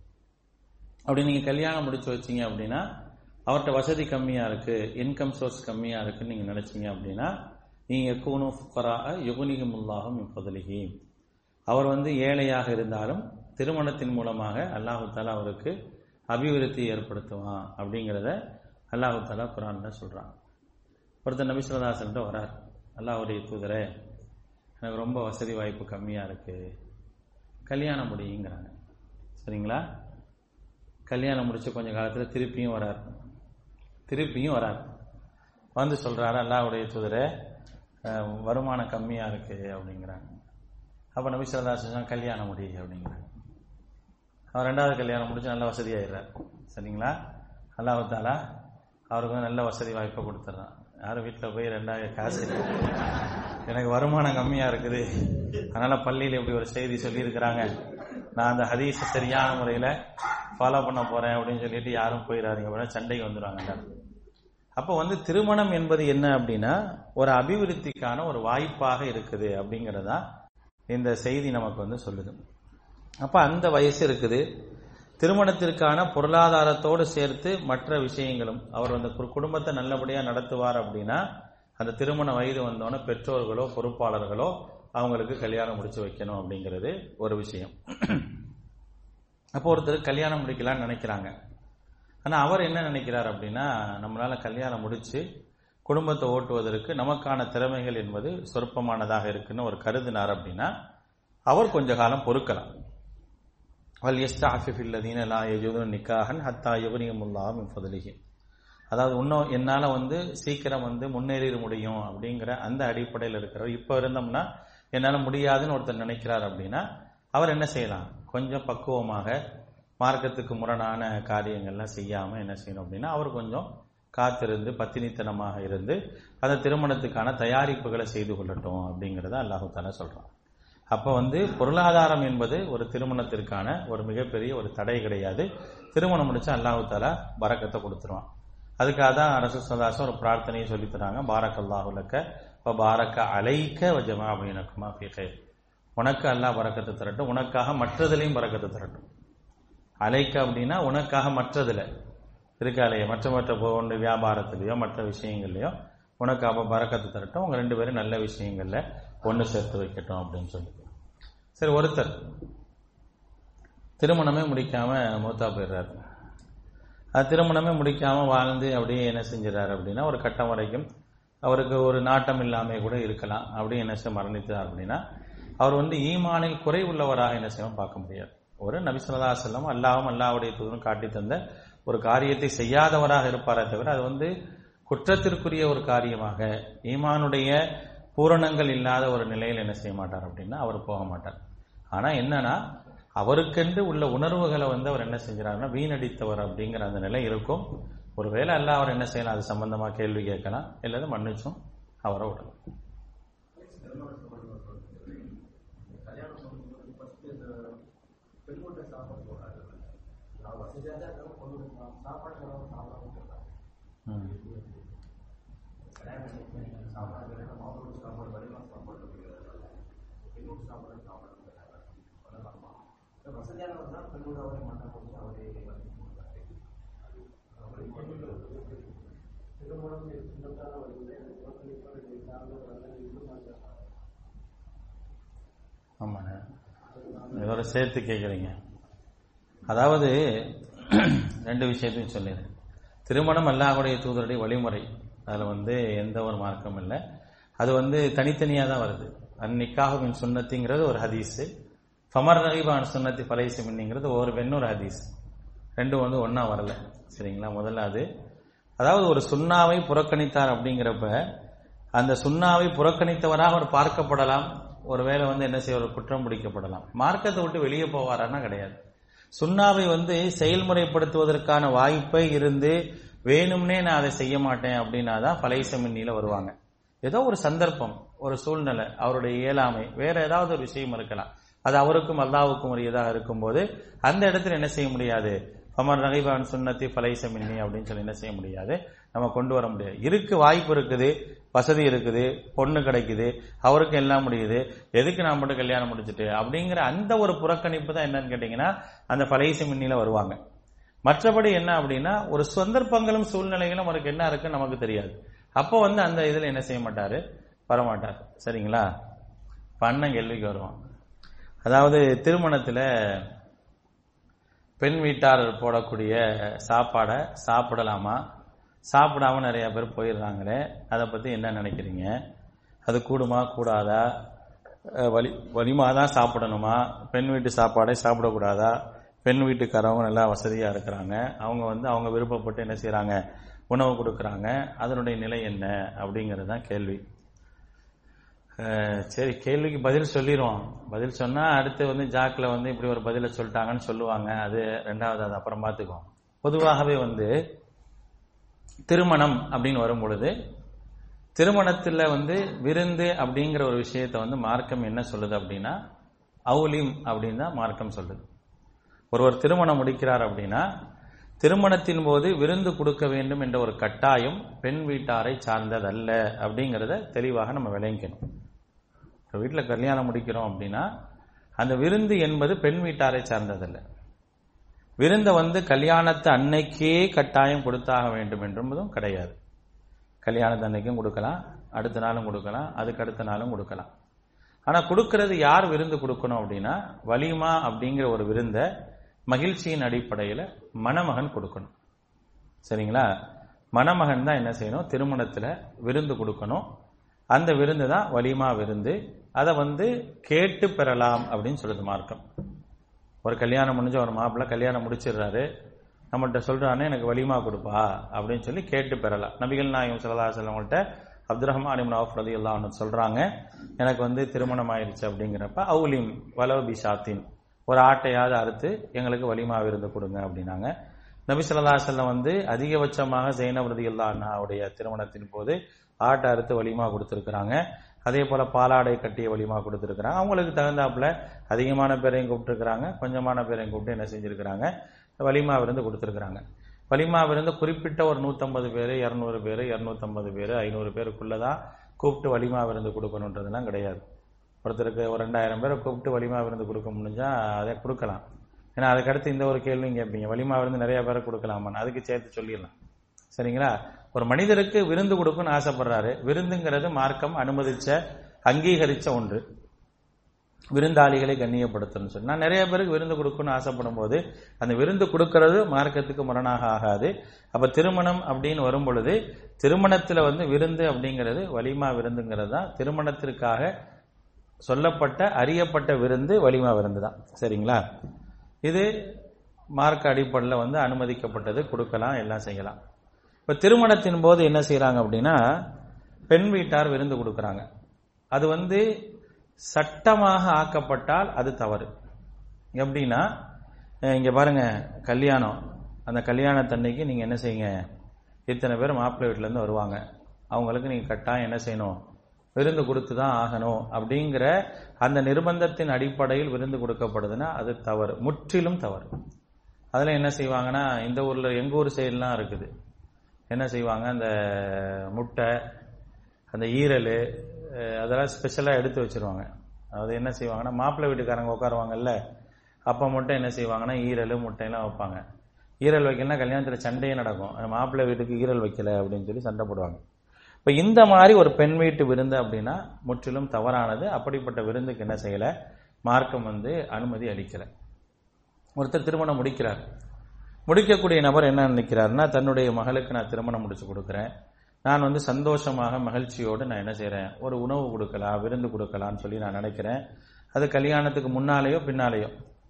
அப்படி நீங்க கல்யாணம் முடிச்சு வச்சீங்க அப்படின்னா அவர்கிட்ட வசதி கம்மியா இருக்கு இன்கம் சோர்ஸ் கம்மியா இருக்குன்னு நீங்க நினைச்சீங்க அப்படின்னா நீங்க கூனு ஃபுக்கரா யுகுனிகமுல்லாகும் இப்பொதலிகி அவர் வந்து ஏழையாக இருந்தாலும் திருமணத்தின் மூலமாக அல்லாஹு தாலா அவருக்கு அபிவிருத்தி ஏற்படுத்துவான் அப்படிங்கிறத அல்லாஹு தாலா குரான்ல சொல்றான் ஒருத்தர் நபிசுவதாசன்ட்ட வரார் அல்லாஹுடைய தூதரே எனக்கு ரொம்ப வசதி வாய்ப்பு கம்மியா இருக்கு கல்யாணம் முடியுங்கிறாங்க சரிங்களா கல்யாணம் முடிச்ச கொஞ்ச காலத்துல திருப்பியும் வரார் திருப்பியும் வரார் வந்து சொல்றாரு அல்லாஹ்வுடைய தூதரே அஹ், வருமானம் கம்மியா இருக்கு அப்படிங்கிறாங்க அப்ப நபி சொல்லா சொன்னா கல்யாணம் முடி அப்படிங்கிறாங்க அவர் ரெண்டாவது கல்யாணம் முடிச்சு நல்ல வசதியாயிடுறார் சரிங்களா அல்லாஹ் தாலா அவருக்கு வந்து நல்ல வசதி வாய்ப்பை கொடுத்துட்றான் யாரும் வீட்டில் போய் ரெண்டாயிரம் காசு இல்லை. எனக்கு வருமானம் கம்மியா இருக்குது அதனால பள்ளியில் இப்படி ஒரு செய்தி சொல்லியிருக்கிறாங்க நான் அந்த ஹதீஸை சரியான முறையில் ஃபாலோ பண்ண போறேன் அப்படின்னு சொல்லிட்டு யாரும் போயிடாதீங்க அப்படின்னா சண்டைக்கு வந்துடுவாங்க எல்லாரும். அப்போ வந்து திருமணம் என்பது என்ன அப்படின்னா ஒரு அபிவிருத்திக்கான ஒரு வாய்ப்பாக இருக்குது அப்படிங்கறதா இந்த செய்தி நமக்கு வந்து சொல்லுது அப்ப அந்த வயசு இருக்குது திருமணத்திற்கான பொருளாதாரத்தோடு சேர்த்து மற்ற விஷயங்களும் அவர் அந்த கு- குடும்பத்தை நல்லபடியா நடத்துவார் அப்படின்னா அந்த திருமண வயது வந்தோடனே பெற்றோர்களோ பொறுப்பாளர்களோ அவங்களுக்கு கல்யாணம் முடிச்சு வைக்கணும் அப்படிங்கிறது ஒரு விஷயம் அப்போ ஒருத்தர் கல்யாணம் முடிக்கலாம்னு நினைக்கிறாங்க ஆனா அவர் என்ன நினைக்கிறார் அப்படின்னா நம்மளால கல்யாணம் முடிச்சு குடும்பத்தை ஓட்டுவதற்கு நமக்கான திறமைகள் என்பது சொற்பமானதாக இருக்குன்னு ஒரு கருதினார் அப்படின்னா அவர் கொஞ்ச காலம் பொறுக்கலாம் வல் யஸ்தாஃபிஃப் இல்லதீன லா யஜூதுன நிக்காஹன் ஹத்தா யுகனியமுல்லாஹ் மின் ஃபதலிஹி அதாவது இன்னும் என்னால வந்து சீக்கிரம் வந்து முன்னேறிட முடியும் அப்படிங்கிற அந்த அடிப்படையில் இருக்கிறவர் இப்ப இருந்தோம்னா என்னால முடியாதுன்னு ஒருத்தர் நினைக்கிறார் அப்படின்னா அவர் என்ன செய்யலாம் கொஞ்சம் பக்குவமாக மார்க்கத்துக்கு முரணான காரியங்கள்லாம் செய்யாம என்ன செய்யணும் அப்படின்னா அவர் கொஞ்சம் காத்திருந்து பத்தினித்தனமாக இருந்து அந்த திருமணத்துக்கான தயாரிப்புகளை செய்து கொள்ளட்டும் அப்படிங்கறத அல்லாஹு தாலா சொல்றான் அப்ப வந்து பொருளாதாரம் என்பது ஒரு திருமணத்திற்கான ஒரு மிகப்பெரிய ஒரு தடை கிடையாது திருமணம் முடிச்சா அல்லாஹு தாலா பரக்கத்தை கொடுத்துருவான் அதுக்காக தான் அரசு சதாசம் ஒரு பிரார்த்தனையை சொல்லி தராங்க பாரக் அல்லாஹுலக்க இப்போ பாரக்க அலைக்க வஜமா அப்படின்னக்குமா ஃபீகர் உனக்கு அல்லாஹ் பறக்கத்தை தரட்டும் உனக்காக மற்றதுலையும் பறக்கத்தை தரட்டும் அலைக்க அப்படின்னா உனக்காக மற்றதுல இருக்காலையே மற்ற மற்ற ஒன்று வியாபாரத்திலேயோ மற்ற விஷயங்கள்லையோ உனக்கு அப்ப பறக்கத்தை தரட்டும் உங்க ரெண்டு பேரும் நல்ல விஷயங்கள்ல ஒன்று சேர்த்து வைக்கட்டும் அப்படின்னு சொல்லி சரி ஒருத்தர் திருமணமே முடிக்காம மூத்தா போயிடுறாரு அது திருமணமே முடிக்காம வாழ்ந்து அப்படியே என்ன செஞ்சிடறாரு அப்படின்னா ஒரு கட்டம் வரைக்கும் அவருக்கு ஒரு நாட்டம் இல்லாம கூட இருக்கலாம் அப்படி என்ன செய்ய மரணித்தார் அப்படின்னா அவர் வந்து ஈமானில் குறை உள்ளவராக என்ன செய்யணும் பார்க்க முடியாது ஒரு நபிசுல்லா செல்லம் அல்லாவும் அல்லாவுடைய தூதரும் காட்டி தந்த ஒரு காரியத்தை செய்யாதவராக இருப்பாரே தவிர அது வந்து குற்றத்திற்குரிய ஒரு காரியமாக ஈமானுடைய பூரணங்கள் இல்லாத ஒரு நிலையில் என்ன செய்ய மாட்டார் அப்படின்னா அவர் போக மாட்டார் ஆனா என்னன்னா அவருக்கென்று உள்ள உணர்வுகளை வந்து அவர் என்ன செஞ்சாருன்னா வீணடித்தவர் அப்படிங்கிற அந்த நிலை இருக்கும் ஒருவேளை அல்ல அவர் என்ன செய்யலாம் அது சம்பந்தமா கேள்வி கேட்கலாம் இல்லாத மன்னிச்சும் அவரை விடலாம் ம். ஆமாண்ணே இதோட சேர்த்து கேட்குறீங்க அதாவது ரெண்டு விஷயத்தையும் சொல்லிடுறேன் திருமணம் அல்லாஹுடைய தூதருடைய வழிமுறை அதில் வந்து எந்த ஒரு மார்க்கம் இல்லை அது வந்து தனித்தனியாக தான் வருது அந்நிக்காக சுண்ணத்திங்கிறது ஒரு ஹதீஸு ஃபமர் ரஹீபான் சுன்னத்தி பலைசு மின்னிங்கிறது ஒரு வெண்ணொரு ஹதீஸ் ரெண்டும் வந்து ஒன்றா வரல சரிங்களா முதல்ல அது அதாவது ஒரு சுண்ணாவை புறக்கணித்தார் அப்படிங்கிறப்ப அந்த சுண்ணாவை புறக்கணித்தவராக அவர் பார்க்கப்படலாம் ஒருவேளை வந்து என்ன செய்ய ஒரு குற்றம் பிடிக்கப்படலாம் மார்க்கத்தை விட்டு வெளியே போவாரான்னா கிடையாது சுண்ணாவை வந்து செயல்முறைப்படுத்துவதற்கான வாய்ப்பை இருந்து வேணும்னே நான் அதை செய்ய மாட்டேன் அப்படின்னா தான் பலைசமின்னில வருவாங்க ஏதோ ஒரு சந்தர்ப்பம் ஒரு சூழ்நிலை அவருடைய இயலாமை வேற ஏதாவது ஒரு விஷயம் இருக்கலாம் அது அவருக்கும் அல்லாவுக்கும் உரியதாக இருக்கும்போது அந்த இடத்துல என்ன செய்ய முடியாது அமர் நகைபான் சுண்ணத்தி பலைசமின்னி அப்படின்னு சொல்லி என்ன செய்ய முடியாது நம்ம கொண்டு வர முடியாது இருக்கு வாய்ப்பு இருக்குது வசதி இருக்குது பொண்ணு கிடைக்குது அவருக்கும் எல்லாம் முடியுது எதுக்கு நான் மட்டும் கல்யாணம் முடிச்சுட்டு அப்படிங்கிற அந்த ஒரு புறக்கணிப்பு தான் என்னன்னு கேட்டீங்கன்னா அந்த பலைசு மின்னில வருவாங்க மற்றபடி என்ன அப்படின்னா ஒரு சந்தர்ப்பங்களும் சூழ்நிலைகளும் அவருக்கு என்ன இருக்குன்னு நமக்கு தெரியாது அப்போ வந்து அந்த இதுல என்ன செய்ய மாட்டாரு வரமாட்டார் சரிங்களா பண்ண கேள்விக்கு வருவான் அதாவது திருமணத்துல பெண் வீட்டார் போடக்கூடிய சாப்பாடை சாப்பிடலாமா சாப்பிடாம நிறைய பேர் போயிடுறாங்களே அதை பத்தி என்ன நினைக்கிறீங்க அது கூடுமா கூடாதா அஹ் வலி வலிமா தான் சாப்பிடணுமா பெண் வீட்டு சாப்பாடை சாப்பிடக்கூடாதா பெண் வீட்டுக்காரவங்க நல்லா வசதியா இருக்கிறாங்க அவங்க வந்து அவங்க விருப்பப்பட்டு என்ன செய்றாங்க உணவு கொடுக்கறாங்க அதனுடைய நிலை என்ன அப்படிங்கிறது தான் கேள்வி அஹ் சரி கேள்விக்கு பதில் சொல்லிடுவோம் பதில் சொன்னா அடுத்து வந்து ஜாக்கில் வந்து இப்படி ஒரு பதில சொல்லிட்டாங்கன்னு சொல்லுவாங்க அது ரெண்டாவது அது அப்புறம் பார்த்துக்குவோம் பொதுவாகவே வந்து திருமணம் அப்படின்னு வரும் பொழுது திருமணத்துல வந்து விருந்து அப்படிங்கிற ஒரு விஷயத்தை வந்து மார்க்கம் என்ன சொல்லுது அப்படின்னா அவுலிம் அப்படின்னு தான் மார்க்கம் சொல்லுது ஒருவர் திருமணம் முடிக்கிறார் அப்படின்னா திருமணத்தின் போது விருந்து கொடுக்க வேண்டும் என்ற ஒரு கட்டாயம் பெண் வீட்டாரை சார்ந்ததல்ல அப்படிங்கிறத தெளிவாக நம்ம விளங்கிக்கணும் இப்போ வீட்டில் கல்யாணம் முடிக்கிறோம் அப்படின்னா அந்த விருந்து என்பது பெண் வீட்டாரை சார்ந்ததல்ல விருந்தை வந்து கல்யாணத்து அன்னைக்கே கட்டாயம் கொடுத்தாக வேண்டும் என்பதும் கிடையாது கல்யாணத்து அன்னைக்கும் கொடுக்கலாம் அடுத்த நாளும் கொடுக்கலாம் அதுக்கு அடுத்த நாளும் கொடுக்கலாம் ஆனா கொடுக்கிறது யார் விருந்து கொடுக்கணும் அப்படின்னா வலிமா அப்படிங்கிற ஒரு விருந்தை மகிழ்ச்சியின் அடிப்படையில மணமகன் கொடுக்கணும் சரிங்களா மணமகன் தான் என்ன செய்யணும் திருமணத்துல விருந்து கொடுக்கணும் அந்த விருந்து தான் வலிமா விருந்து அதை வந்து கேட்டு பெறலாம் அப்படின்னு சொல்லுது மார்க்கம் ஒரு கல்யாணம் முடிஞ்ச ஒரு மாப்பிள்ளை கல்யாணம் முடிச்சிடுறாரு நம்மள்ட்ட சொல்றானே எனக்கு வலிமா கொடுப்பா அப்படின்னு சொல்லி கேட்டு பெறலாம் நபிகள் நாயகம் சல்லா செல்லவங்கள்ட்ட அப்துல் ரஹ்மான் இப்னு அவுஃப் ரலியல்லாஹு அன்ஹு சொல்றாங்க எனக்கு வந்து திருமணம் ஆயிருச்சு அப்படிங்கிறப்ப அவுலிம் வலவ பிஷாத்தின் ஒரு ஆட்டையாவது அறுத்து எங்களுக்கு வலிமா விருந்து கொடுங்க அப்படின்னாங்க நபி ஸல்லல்லாஹு அலைஹி வஸல்லம் வந்து அதிகபட்சமாக ஜெயினப் ரலியல்லாஹு அன்ஹாவுடைய திருமணத்தின் போது ஆட்டை அறுத்து வலிமா கொடுத்திருக்கிறாங்க அதே போல பாலாடை கட்டிய வலிமா கொடுத்துருக்குறாங்க அவங்களுக்கு தகுந்தாப்புல அதிகமான பேரையும் கூப்பிட்டுருக்குறாங்க கொஞ்சமான பேரையும் கூப்பிட்டு என்ன செஞ்சிருக்கிறாங்க வலிமா விருந்து கொடுத்துருக்குறாங்க வலிமா விருந்து குறிப்பிட்ட ஒரு நூற்றம்பது பேர் இரநூறு பேர் இரநூத்தம்பது பேர் ஐநூறு பேருக்குள்ள தான் கூப்பிட்டு வலிமா விருந்து கொடுக்கணுன்றதுலாம் கிடையாது ஒருத்தருக்கு ஒரு ரெண்டாயிரம் பேரை கூப்பிட்டு வலிமா விருந்து கொடுக்க முடிஞ்சா அதை கொடுக்கலாம் ஏன்னா அதுக்கடுத்து இந்த ஒரு கேள்வியும் கேட்பீங்க வலிமா விருந்து நிறைய பேரை கொடுக்கலாமான்னு அதுக்கு சேர்த்து சொல்லிடலாம் சரிங்களா ஒரு மனிதருக்கு விருந்து கொடுக்கணும்னு ஆசைப்படுறாரு விருந்துங்கிறது மார்க்கம் அனுமதிச்ச அங்கீகரிச்ச ஒன்று விருந்தாளிகளை கண்ணியப்படுத்தணும்னு சொல்லி நான் நிறைய பேருக்கு விருந்து கொடுக்கணும்னு ஆசைப்படும் போது அந்த விருந்து கொடுக்கறது மார்க்கத்துக்கு முரணாக ஆகாது அப்ப திருமணம் அப்படின்னு வரும் பொழுது திருமணத்துல வந்து விருந்து அப்படிங்கிறது வலிமா விருந்துங்கிறது தான் திருமணத்திற்காக சொல்லப்பட்ட அறியப்பட்ட விருந்து வலிமா விருந்து தான் சரிங்களா இது மார்க்க அடிப்படையில் வந்து அனுமதிக்கப்பட்டது கொடுக்கலாம் எல்லாம் செய்யலாம் இப்ப திருமணத்தின் போது என்ன செய்யறாங்க அப்படின்னா பெண் வீட்டார் விருந்து கொடுக்கறாங்க அது வந்து சட்டமாக ஆக்கப்பட்டால் அது தவறு எப்படின்னா அஹ் இங்க பாருங்க கல்யாணம் அந்த கல்யாணத்தன்னைக்கு நீங்க என்ன செய்யுங்க இத்தனை பேர் மாப்பிள்ளை வீட்டுல இருந்து வருவாங்க அவங்களுக்கு நீங்க கட்டாயம் என்ன செய்யணும் விருந்து கொடுத்து தான் ஆகணும் அப்படிங்கிற அந்த நிர்பந்தத்தின் அடிப்படையில் விருந்து கொடுக்கப்படுதுன்னா அது தவறு முற்றிலும் தவறு அதுல என்ன செய்வாங்கன்னா இந்த ஊர்ல எங்க ஊர் சைடுலாம் இருக்குது என்ன செய்வாங்க அந்த முட்டை அந்த ஈரல் அஹ் அதெல்லாம் ஸ்பெஷலாக எடுத்து வச்சிருவாங்க அதாவது என்ன செய்வாங்கன்னா மாப்பிள்ளை வீட்டுக்காரங்க உட்காருவாங்கல்ல அப்போ மட்டும் என்ன செய்வாங்கன்னா ஈரல் முட்டையெல்லாம் வைப்பாங்க ஈரல் வைக்கலன்னா கல்யாணத்தில் சண்டையே நடக்கும் அந்த மாப்பிள்ளை வீட்டுக்கு ஈரல் வைக்கல அப்படின்னு சொல்லி சண்டை போடுவாங்க இப்போ இந்த மாதிரி ஒரு பெண் வீட்டு விருந்து அப்படின்னா முற்றிலும் தவறானது அப்படிப்பட்ட விருந்துக்கு என்ன செய்யலை மார்க்கம் வந்து அனுமதி அளிக்கலை ஒருத்தர் திருமணம் முடிக்கிறார் முடிக்கக்கூடிய நபர் என்ன நினைக்கிறாருன்னா தன்னுடைய மகளுக்கு நான் திருமணம் முடிச்சு கொடுக்குறேன் நான் வந்து சந்தோஷமாக மகிழ்ச்சியோடு நான் என்ன செய்றேன் ஒரு உணவு கொடுக்கலாம் விருந்து கொடுக்கலாம்னு சொல்லி நான் நினைக்கிறேன் அது கல்யாணத்துக்கு முன்னாலேயோ பின்னாலேயோ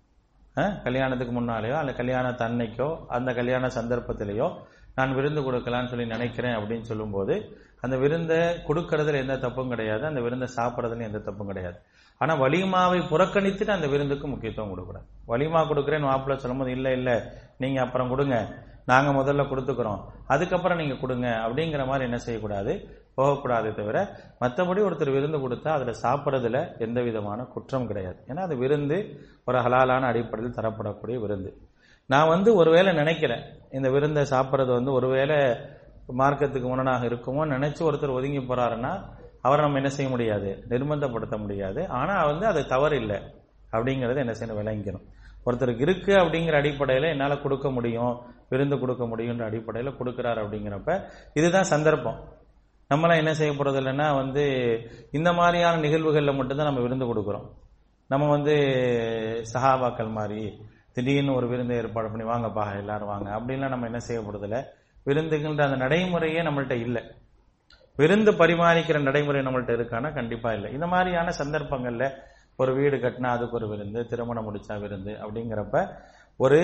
அஹ், கல்யாணத்துக்கு முன்னாலேயோ அல்ல கல்யாணத்து அன்னைக்கோ அந்த கல்யாண சந்தர்ப்பத்திலேயோ நான் விருந்து கொடுக்கலாம்னு சொல்லி நினைக்கிறேன் அப்படின்னு சொல்லும்போது அந்த விருந்தை கொடுக்கறதுல எந்த தப்பும் கிடையாது அந்த விருந்தை சாப்பிட்றதுல எந்த தப்பும் கிடையாது ஆனா வலிமாவை புறக்கணித்துட்டு அந்த விருந்துக்கு முக்கியத்துவம் கொடுக்கூடாது வலிமா கொடுக்குறேன்னு மாப்பிள்ளை சொல்லும்போது இல்ல இல்ல நீங்க அப்புறம் கொடுங்க நாங்க முதல்ல கொடுத்துக்கிறோம் அதுக்கப்புறம் நீங்க கொடுங்க அப்படிங்கிற மாதிரி என்ன செய்யக்கூடாது போகக்கூடாதே தவிர மற்றபடி ஒருத்தர் விருந்து கொடுத்தா அதுல சாப்பிட்றதுல எந்த விதமான குற்றம் கிடையாது ஏன்னா அது விருந்து ஒரு ஹலாலான அடிப்படையில் தரப்படக்கூடிய விருந்து நான் வந்து ஒருவேளை நினைக்கிறேன் இந்த விருந்தை சாப்பிட்றது வந்து ஒருவேளை மார்க்கத்துக்கு முரணாக இருக்குமோ நினைச்சு ஒருத்தர் ஒதுங்கி போறாருன்னா அவரை நம்ம என்ன செய்ய முடியாது நிர்பந்தப்படுத்த முடியாது ஆனா வந்து அது தவறு இல்லை அப்படிங்கறது என்ன செய்யணும் விளங்கிக்கணும் ஒருத்தருக்கு இருக்கு அப்படிங்கிற அடிப்படையில என்னால கொடுக்க முடியும் விருந்து கொடுக்க முடியுன்ற அடிப்படையில கொடுக்கிறார் அப்படிங்கிறப்ப இதுதான் சந்தர்ப்பம் நம்மளாம் என்ன செய்ய போறது இல்லைன்னா வந்து இந்த மாதிரியான நிகழ்வுகள்ல மட்டும்தான் நம்ம விருந்து கொடுக்குறோம் நம்ம வந்து சஹாபாக்கள் மாதிரி திடீர்னு ஒரு விருந்து ஏற்பாடு பண்ணி வாங்கப்பா எல்லாரும் வாங்க அப்படின்லாம் நம்ம என்ன செய்ய போறதில்ல விருந்துகின்ற அந்த நடைமுறையே நம்மள்ட்ட இல்லை விருந்து பரிமாறிக்கிற நடைமுறை நம்மள்ட்ட இருக்கானா கண்டிப்பா இல்லை இந்த மாதிரியான சந்தர்ப்பங்கள்ல ஒரு வீடு கட்டினா அதுக்கு ஒரு விருந்து திருமணம் முடிச்சா விருந்து அப்படிங்கிறப்ப ஒரு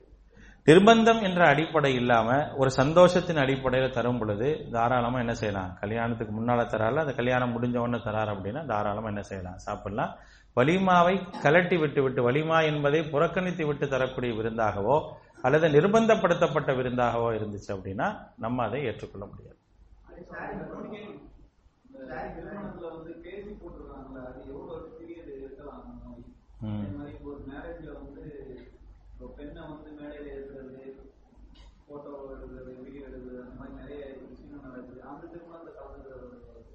நிர்பந்தம் என்ற அடிப்படை இல்லாம ஒரு சந்தோஷத்தின் அடிப்படையில தரும் பொழுது தாராளமா என்ன செய்யலாம் கல்யாணத்துக்கு முன்னால தரால அந்த கல்யாணம் முடிஞ்ச உடனே தரார் அப்படின்னா தாராளமா என்ன செய்யலாம் சாப்பிடலாம் வலிமாவை கலட்டி விட்டு விட்டு வலிமா என்பதை புறக்கணித்து விட்டு தரக்கூடிய விருந்தாகவோ அல்லது நிர்பந்தப்படுத்தப்பட்ட விருந்தாகவோ இருந்துச்சு அப்படின்னா நம்ம அதை ஏற்றுக்கொள்ள முடியாது திருமணத்துல வந்து பேசி போட்டுருக்காங்கல்ல அது எவ்வளவு பீரியட் இருக்கலாம் அந்த மாதிரி ம். அதே மாதிரி இப்போ ஒரு மேரேஜ்ல வந்து இப்போ பெண்ணை வந்து மேடையில இருக்கிறது போட்டோ எடுக்கிறது வீடியோ எடுக்கிறது அந்த மாதிரி நிறைய விஷயங்கள் நடக்குது அந்த திருமணத்தை கலந்துக்கிறது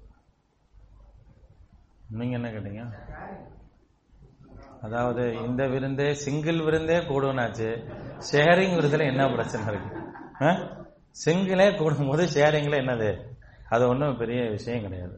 நீங்க என்ன கேட்டீங்க அதாவது இந்த விருந்தே சிங்கிள் விருந்தே கூடுனாச்சு ஷேரிங் விருதுல என்ன பிரச்சனை இருக்கு சிங்கிளே கூடும்போது ஷேரிங்ல என்னது அது ஒன்றும் பெரிய விஷயம் கிடையாது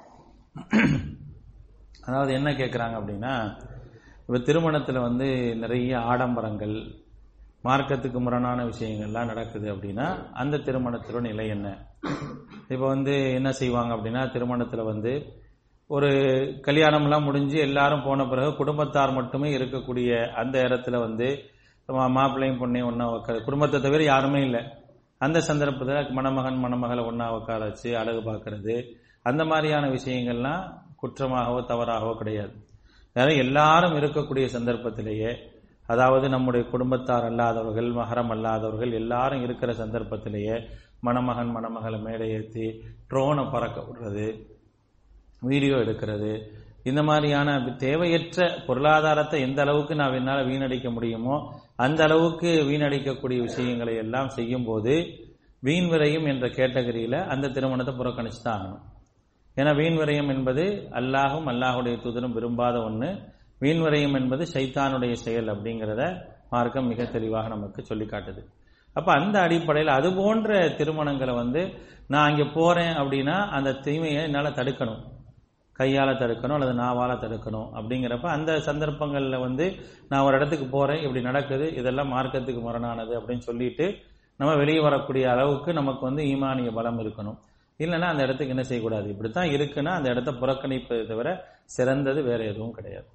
அதாவது என்ன கேட்குறாங்க அப்படின்னா இப்போ திருமணத்தில் வந்து நிறைய ஆடம்பரங்கள் மார்க்கத்துக்கு முரணான விஷயங்கள்லாம் நடக்குது அப்படின்னா அந்த திருமணத்தோட நிலை என்ன இப்போ வந்து என்ன செய்வாங்க அப்படின்னா திருமணத்தில் வந்து ஒரு கல்யாணம்லாம் முடிஞ்சு எல்லாரும் போன பிறகு குடும்பத்தார் மட்டுமே இருக்கக்கூடிய அந்த இடத்துல வந்து மா- மாப்பிள்ளையும் பொண்ணையும் ஒன்றா உட்கார குடும்பத்தை தவிர யாருமே இல்லை அந்த சந்தர்ப்பத்தில் மணமகன் மணமகளை ஒன்றா உட்கார வச்சு அழகு பார்க்கறது அந்த மாதிரியான விஷயங்கள்லாம் குற்றமாகவோ தவறாகவோ கிடையாது அதாவது எல்லாரும் இருக்கக்கூடிய சந்தர்ப்பத்திலேயே அதாவது நம்முடைய குடும்பத்தார் அல்லாதவர்கள் மகரம் அல்லாதவர்கள் எல்லாரும் இருக்கிற சந்தர்ப்பத்திலேயே மணமகன் மணமகளை மேடை ஏற்றி ட்ரோனை பறக்க விடுறது வீடியோ எடுக்கிறது இந்த மாதிரியான தேவையற்ற பொருளாதாரத்தை எந்த அளவுக்கு நான் என்னால் வீணடிக்க முடியுமோ அந்த அளவுக்கு வீணடிக்கக்கூடிய விஷயங்களை எல்லாம் செய்யும் போது வீண் விரயம் என்ற கேட்டகரியில அந்த திருமணத்தை புறக்கணிச்சு தான் ஆகணும் ஏன்னா வீண் விரயம் என்பது அல்லாஹும் அல்லாஹுடைய தூதரும் விரும்பாத ஒன்று வீண் விரயம் என்பது சைத்தானுடைய செயல் அப்படிங்கிறத மார்க்கம் மிக தெளிவாக நமக்கு சொல்லி காட்டுது அப்ப அந்த அடிப்படையில் அது போன்ற திருமணங்களை வந்து நான் அங்கே போறேன் அப்படின்னா அந்த தீமையை என்னால் தடுக்கணும் கையால தடுக்கணும் அல்லது நாவால தடுக்கணும் அப்படிங்கிறப்ப அந்த சந்தர்ப்பங்களில் வந்து நான் ஒரு இடத்துக்கு போறேன் இப்படி நடக்குது இதெல்லாம் மார்க்கத்துக்கு முரணானது அப்படின்னு சொல்லிட்டு நம்ம வெளியே வரக்கூடிய அளவுக்கு நமக்கு வந்து ஈமானிய பலம் இருக்கணும் இல்லைன்னா அந்த இடத்துக்கு என்ன செய்யக்கூடாது இப்படித்தான் இருக்குன்னா அந்த இடத்த புறக்கணிப்பதை தவிர சிறந்தது வேற எதுவும் கிடையாது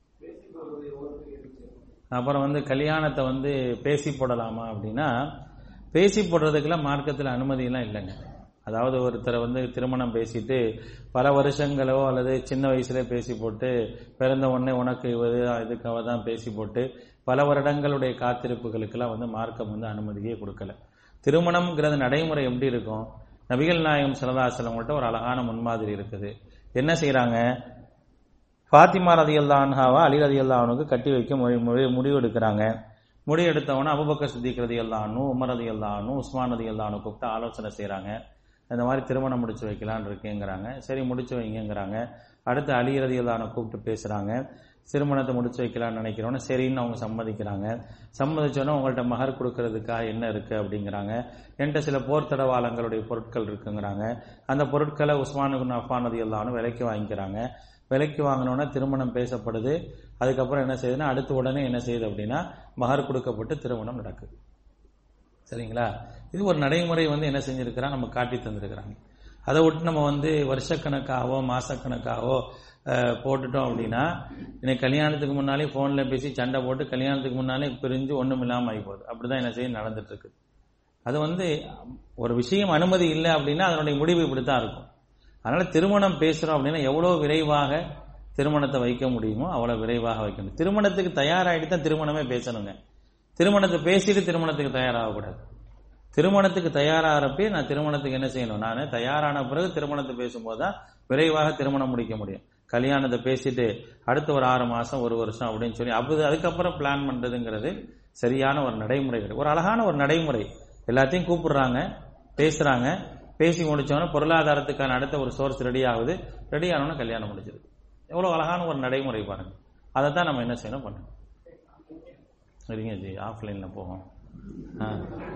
அப்புறம் வந்து கல்யாணத்தை வந்து பேசி போடலாமா அப்படின்னா பேசி போடுறதுக்கெல்லாம் மார்க்கத்தில் அனுமதியெல்லாம் இல்லைங்க அதாவது ஒருத்தரை வந்து திருமணம் பேசிட்டு பல வருஷங்களோ அல்லது சின்ன வயசுல பேசி போட்டு பிறந்த உடனே உனக்கு இது இதுக்கு அவ தான் பேசி போட்டு பல வருடங்களுடைய காத்திருப்புகளுக்கெல்லாம் வந்து மார்க்கம் வந்து அனுமதியே கொடுக்கல திருமணம்ங்கிறது நடைமுறை எப்படி இருக்கும் நபிகள் நாயகம் சரதாசலம்கிட்ட ஒரு அழகான முன்மாதிரி இருக்குது என்ன செய்யறாங்க ஃபாத்திமா ரதி அல்லான்ஹாவா அலி ரதி அல்லானுக்கு கட்டி வைக்க முடி- முடி- முடிவு எடுக்கிறாங்க முடிவு எடுத்தவொன்னே அபுபக்கர் சித்திக் ரதி அல்லானு உமர் ரதி அல்லானு உஸ்மான் ரதி அல்லானு கூப்பிட்டு ஆலோசனை செய்றாங்க இந்த மாதிரி திருமணம் முடிச்சு வைக்கலான்னு இருக்கேங்கிறாங்க சரி முடிச்சு வைங்கங்கிறாங்க அடுத்து அலி ரதி அல்லானை கூப்பிட்டு பேசுறாங்க திருமணத்தை முடிச்சு வைக்கலாம்னு நினைக்கிறோன்னு சரின்னு அவங்க சம்மதிக்கிறாங்க சம்மதிச்சோன்னே உங்கள்ட்ட மகர் கொடுக்கறதுக்காக என்ன இருக்கு அப்படிங்கிறாங்க என்கிட்ட சில போர் தடவாளங்களுடைய பொருட்கள் இருக்குங்கிறாங்க அந்த பொருட்களை உஸ்மானுக்கு அஃபான் ரதி அல்லானும் விலைக்கு வாங்கிக்கிறாங்க விலைக்கு வாங்கினோன்னா திருமணம் பேசப்படுது அதுக்கப்புறம் என்ன செய்யுதுன்னா அடுத்து உடனே என்ன செய்யுது அப்படின்னா மகர் கொடுக்கப்பட்டு திருமணம் நடக்குது சரிங்களா இது ஒரு நடைமுறை வந்து என்ன செஞ்சிருக்கிறா நம்ம காட்டி தந்திருக்கிறாங்க அதை விட்டு நம்ம வந்து வருஷக்கணக்காகவோ மாசக்கணக்காகவோ அஹ், போட்டுட்டோம் அப்படின்னா இன்னைக்கு கல்யாணத்துக்கு முன்னாலே போன்ல பேசி சண்டை போட்டு கல்யாணத்துக்கு முன்னாலே பிரிஞ்சு ஒண்ணும் இல்லாம ஆகி போகுது அப்படிதான் என்ன செய்ய நடந்துட்டு இருக்கு அது வந்து ஒரு விஷயம் அனுமதி இல்லை அப்படின்னா அதனுடைய முடிவு இப்படித்தான் இருக்கும் அதனால திருமணம் பேசுறோம் அப்படின்னா எவ்வளவு விரைவாக திருமணத்தை வைக்க முடியுமோ அவ்வளவு விரைவாக வைக்கணும் திருமணத்துக்கு தயாராகிட்டு தான் திருமணமே பேசணுங்க திருமணத்தை பேசிட்டு திருமணத்துக்கு தயாராகக்கூடாது திருமணத்துக்கு தயாராகிறப்பே நான் திருமணத்துக்கு என்ன செய்யணும் நான் தயாரான பிறகு திருமணத்தை பேசும்போது தான் விரைவாக திருமணம் முடிக்க முடியும் கல்யாணத்தை பேசிட்டு அடுத்த ஒரு ஆறு மாசம் ஒரு வருஷம் அப்படின்னு சொல்லி அப்படி அதுக்கப்புறம் பிளான் பண்றதுங்கிறது சரியான ஒரு நடைமுறை கிடையாது ஒரு அழகான ஒரு நடைமுறை எல்லாத்தையும் கூப்பிடுறாங்க பேசுறாங்க பேசி முடிச்சவொடனே பொருளாதாரத்துக்கான அடுத்த ஒரு சோர்ஸ் ரெடி ஆகுது ரெடி ஆனவொடனே கல்யாணம் முடிச்சிருது எவ்வளவு அழகான ஒரு நடைமுறை பாருங்க அதை தான் நம்ம என்ன செய்யணும் பண்ணணும் சரிங்க ஜி ஆஃப்லைன்ல போவோம் ஆ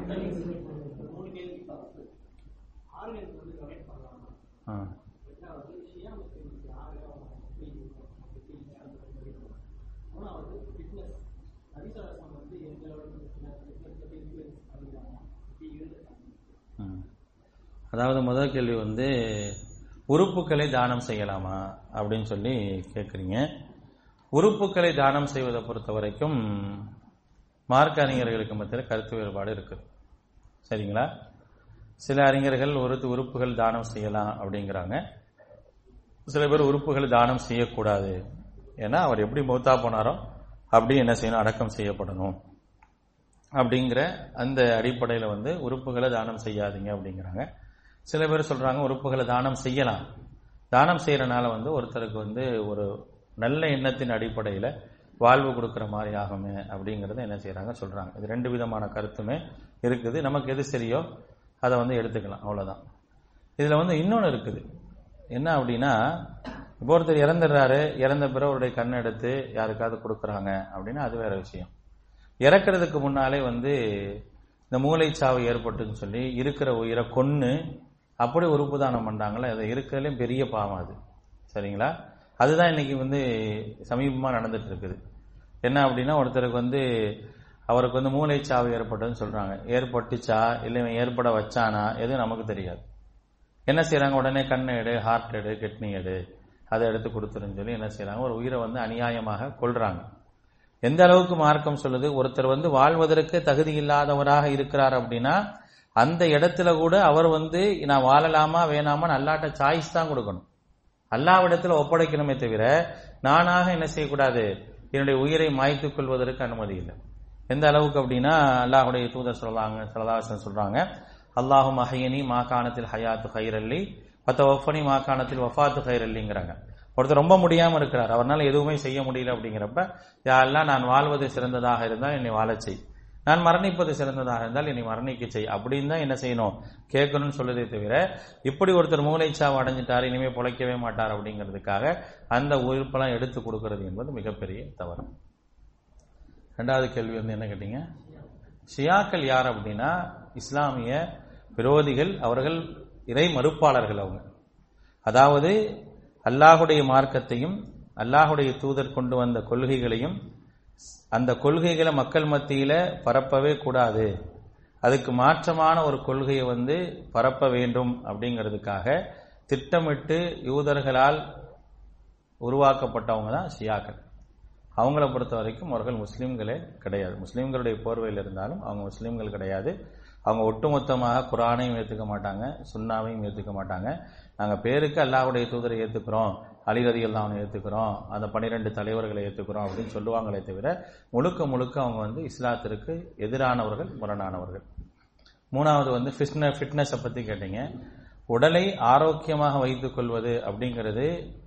ஆ ம். அதாவது முதல் கேள்வி வந்து உறுப்புகளை தானம் செய்யலாமா அப்படின்னு சொல்லி கேட்குறீங்க உறுப்புகளை தானம் செய்வதை பொறுத்த வரைக்கும் மார்க்க அறிஞர்களுக்கு மத்தியில் கருத்து வேறுபாடு இருக்குது சரிங்களா சில அறிஞர்கள் ஒரு உறுப்புகள் தானம் செய்யலாம் அப்படிங்கிறாங்க சில பேர் உறுப்புகள் தானம் செய்யக்கூடாது ஏன்னா அவர் எப்படி மௌத்தா போனாரோ அப்படி என்ன செய்யணும் அடக்கம் செய்யப்படணும் அப்படிங்கிற அந்த அடிப்படையில் வந்து உறுப்புகளை தானம் செய்யாதீங்க அப்படிங்கிறாங்க சில பேர் சொல்றாங்க உறுப்புகளை தானம் செய்யலாம் தானம் செய்யறனால வந்து ஒருத்தருக்கு வந்து ஒரு நல்ல எண்ணத்தின் அடிப்படையில் வாழ்வு கொடுக்கிற மாதிரி ஆகுமே அப்படிங்கறத என்ன செய்யறாங்க சொல்றாங்க இது ரெண்டு விதமான கருத்துமே இருக்குது நமக்கு எது சரியோ அதை வந்து எடுத்துக்கலாம் அவ்வளவுதான் இதுல வந்து இன்னொன்னு இருக்குது என்ன அப்படின்னா இப்போ ஒருத்தர் இறந்துடுறாரு இறந்த பிறகு அவருடைய கண் எடுத்து யாருக்காவது கொடுக்குறாங்க அப்படின்னா அது வேற விஷயம் இறக்கிறதுக்கு முன்னாலே வந்து இந்த மூளைச்சாவு ஏற்பட்டுன்னு சொல்லி இருக்கிற உயிரை கொன்னு அப்படி உறுப்பு தானம் பண்றாங்களே அது இருக்கிறதுலையும் பெரிய பாவம் அது சரிங்களா அதுதான் இன்னைக்கு வந்து சமீபமா நடந்துட்டு இருக்குது என்ன அப்படின்னா ஒருத்தருக்கு வந்து அவருக்கு வந்து மூளைச்சாவு ஏற்பட்டதுன்னு சொல்றாங்க ஏற்பட்டுச்சா இல்லை இவன் ஏற்பட வச்சானா எதுவும் நமக்கு தெரியாது என்ன செய்றாங்க உடனே கண்ணை எடு ஹார்ட் எடு கிட்னி எடு அதை எடுத்து கொடுத்துருன்னு சொல்லி என்ன செய்றாங்க ஒரு உயிரை வந்து அநியாயமாக கொள்றாங்க எந்த அளவுக்கு மார்க்கம் சொல்லுது ஒருத்தர் வந்து வாழ்வதற்கு தகுதி இல்லாதவராக இருக்கிறார் அப்படின்னா அந்த இடத்துல கூட அவர் வந்து நான் வாழலாமா வேணாமான்னு அல்லாட்ட சாய்ஸ் தான் கொடுக்கணும் அல்லாவிடத்துல ஒப்படைக்கணுமே தவிர நானாக என்ன செய்யக்கூடாது என்னுடைய உயிரை மாய்த்துக் கொள்வதற்கு அனுமதி இல்லை எந்த அளவுக்கு அப்படின்னா அல்லாஹுடைய தூதர் சொல்றாங்க சலதாசன் சொல்றாங்க அல்லாஹும் அஹையனி மாகாணத்தில் ஹயாத்து ஹைரல்லி பத்த ஒஃபனி மாக்காணத்தில் வஃபாத்து ஹைர் இல்லைங்கிறாங்க ஒருத்தர் ரொம்ப முடியாம இருக்கிறார் அவரால் எதுவுமே செய்ய முடியல அப்படிங்கிறப்ப யாரெல்லாம் நான் வாழ்வது சிறந்ததாக இருந்தால் என்னை வாழச் செய் நான் மரணிப்பது சிறந்ததாக இருந்தால் என்னை மரணிக்க செய் அப்படின்னு தான் என்ன செய்யணும் கேட்கணும்னு சொல்லுதே தவிர இப்படி ஒருத்தர் மூளைச்சாவு அடைஞ்சிட்டார் இனிமே பொழைக்கவே மாட்டார் அப்படிங்கிறதுக்காக அந்த உறுப்பெல்லாம் எடுத்து கொடுக்கிறது என்பது மிகப்பெரிய தவறு ரெண்டாவது கேள்வி வந்து என்ன கேட்டீங்க ஷியாக்கள் யார் அப்படின்னா இஸ்லாமிய விரோதிகள் அவர்கள் இறை மறுப்பாளர்கள் அவங்க அதாவது அல்லாஹுடைய மார்க்கத்தையும் அல்லாஹுடைய தூதர் கொண்டு வந்த கொள்கைகளையும் அந்த கொள்கைகளை மக்கள் மத்தியில பரப்பவே கூடாது அதுக்கு மாற்றமான ஒரு கொள்கையை வந்து பரப்ப வேண்டும் அப்படிங்கிறதுக்காக திட்டமிட்டு யூதர்களால் உருவாக்கப்பட்டவங்க தான் ஷியாக்கள் அவங்கள பொறுத்த வரைக்கும் அவர்கள் முஸ்லீம்களே கிடையாது முஸ்லீம்களுடைய போர்வையில் இருந்தாலும் அவங்க முஸ்லீம்கள் கிடையாது அவங்க ஒட்டுமொத்தமாக குரானையும் ஏற்றுக்க மாட்டாங்க சுண்ணாவையும் ஏற்றுக்க மாட்டாங்க நாங்கள் பேருக்கு அல்லாஹுடைய தூதரை ஏற்றுக்கிறோம் அலிரதிகள் தான் அவனை ஏற்றுக்கிறோம் அந்த பன்னிரெண்டு தலைவர்களை ஏற்றுக்கிறோம் அப்படின்னு சொல்லுவாங்களே தவிர முழுக்க முழுக்க அவங்க வந்து இஸ்லாத்திற்கு எதிரானவர்கள் முரணானவர்கள் மூணாவது வந்து ஃபிட்ன ஃபிட்னஸை பற்றி கேட்டீங்க உடலை ஆரோக்கியமாக வைத்துக் கொள்வது அப்படிங்கிறது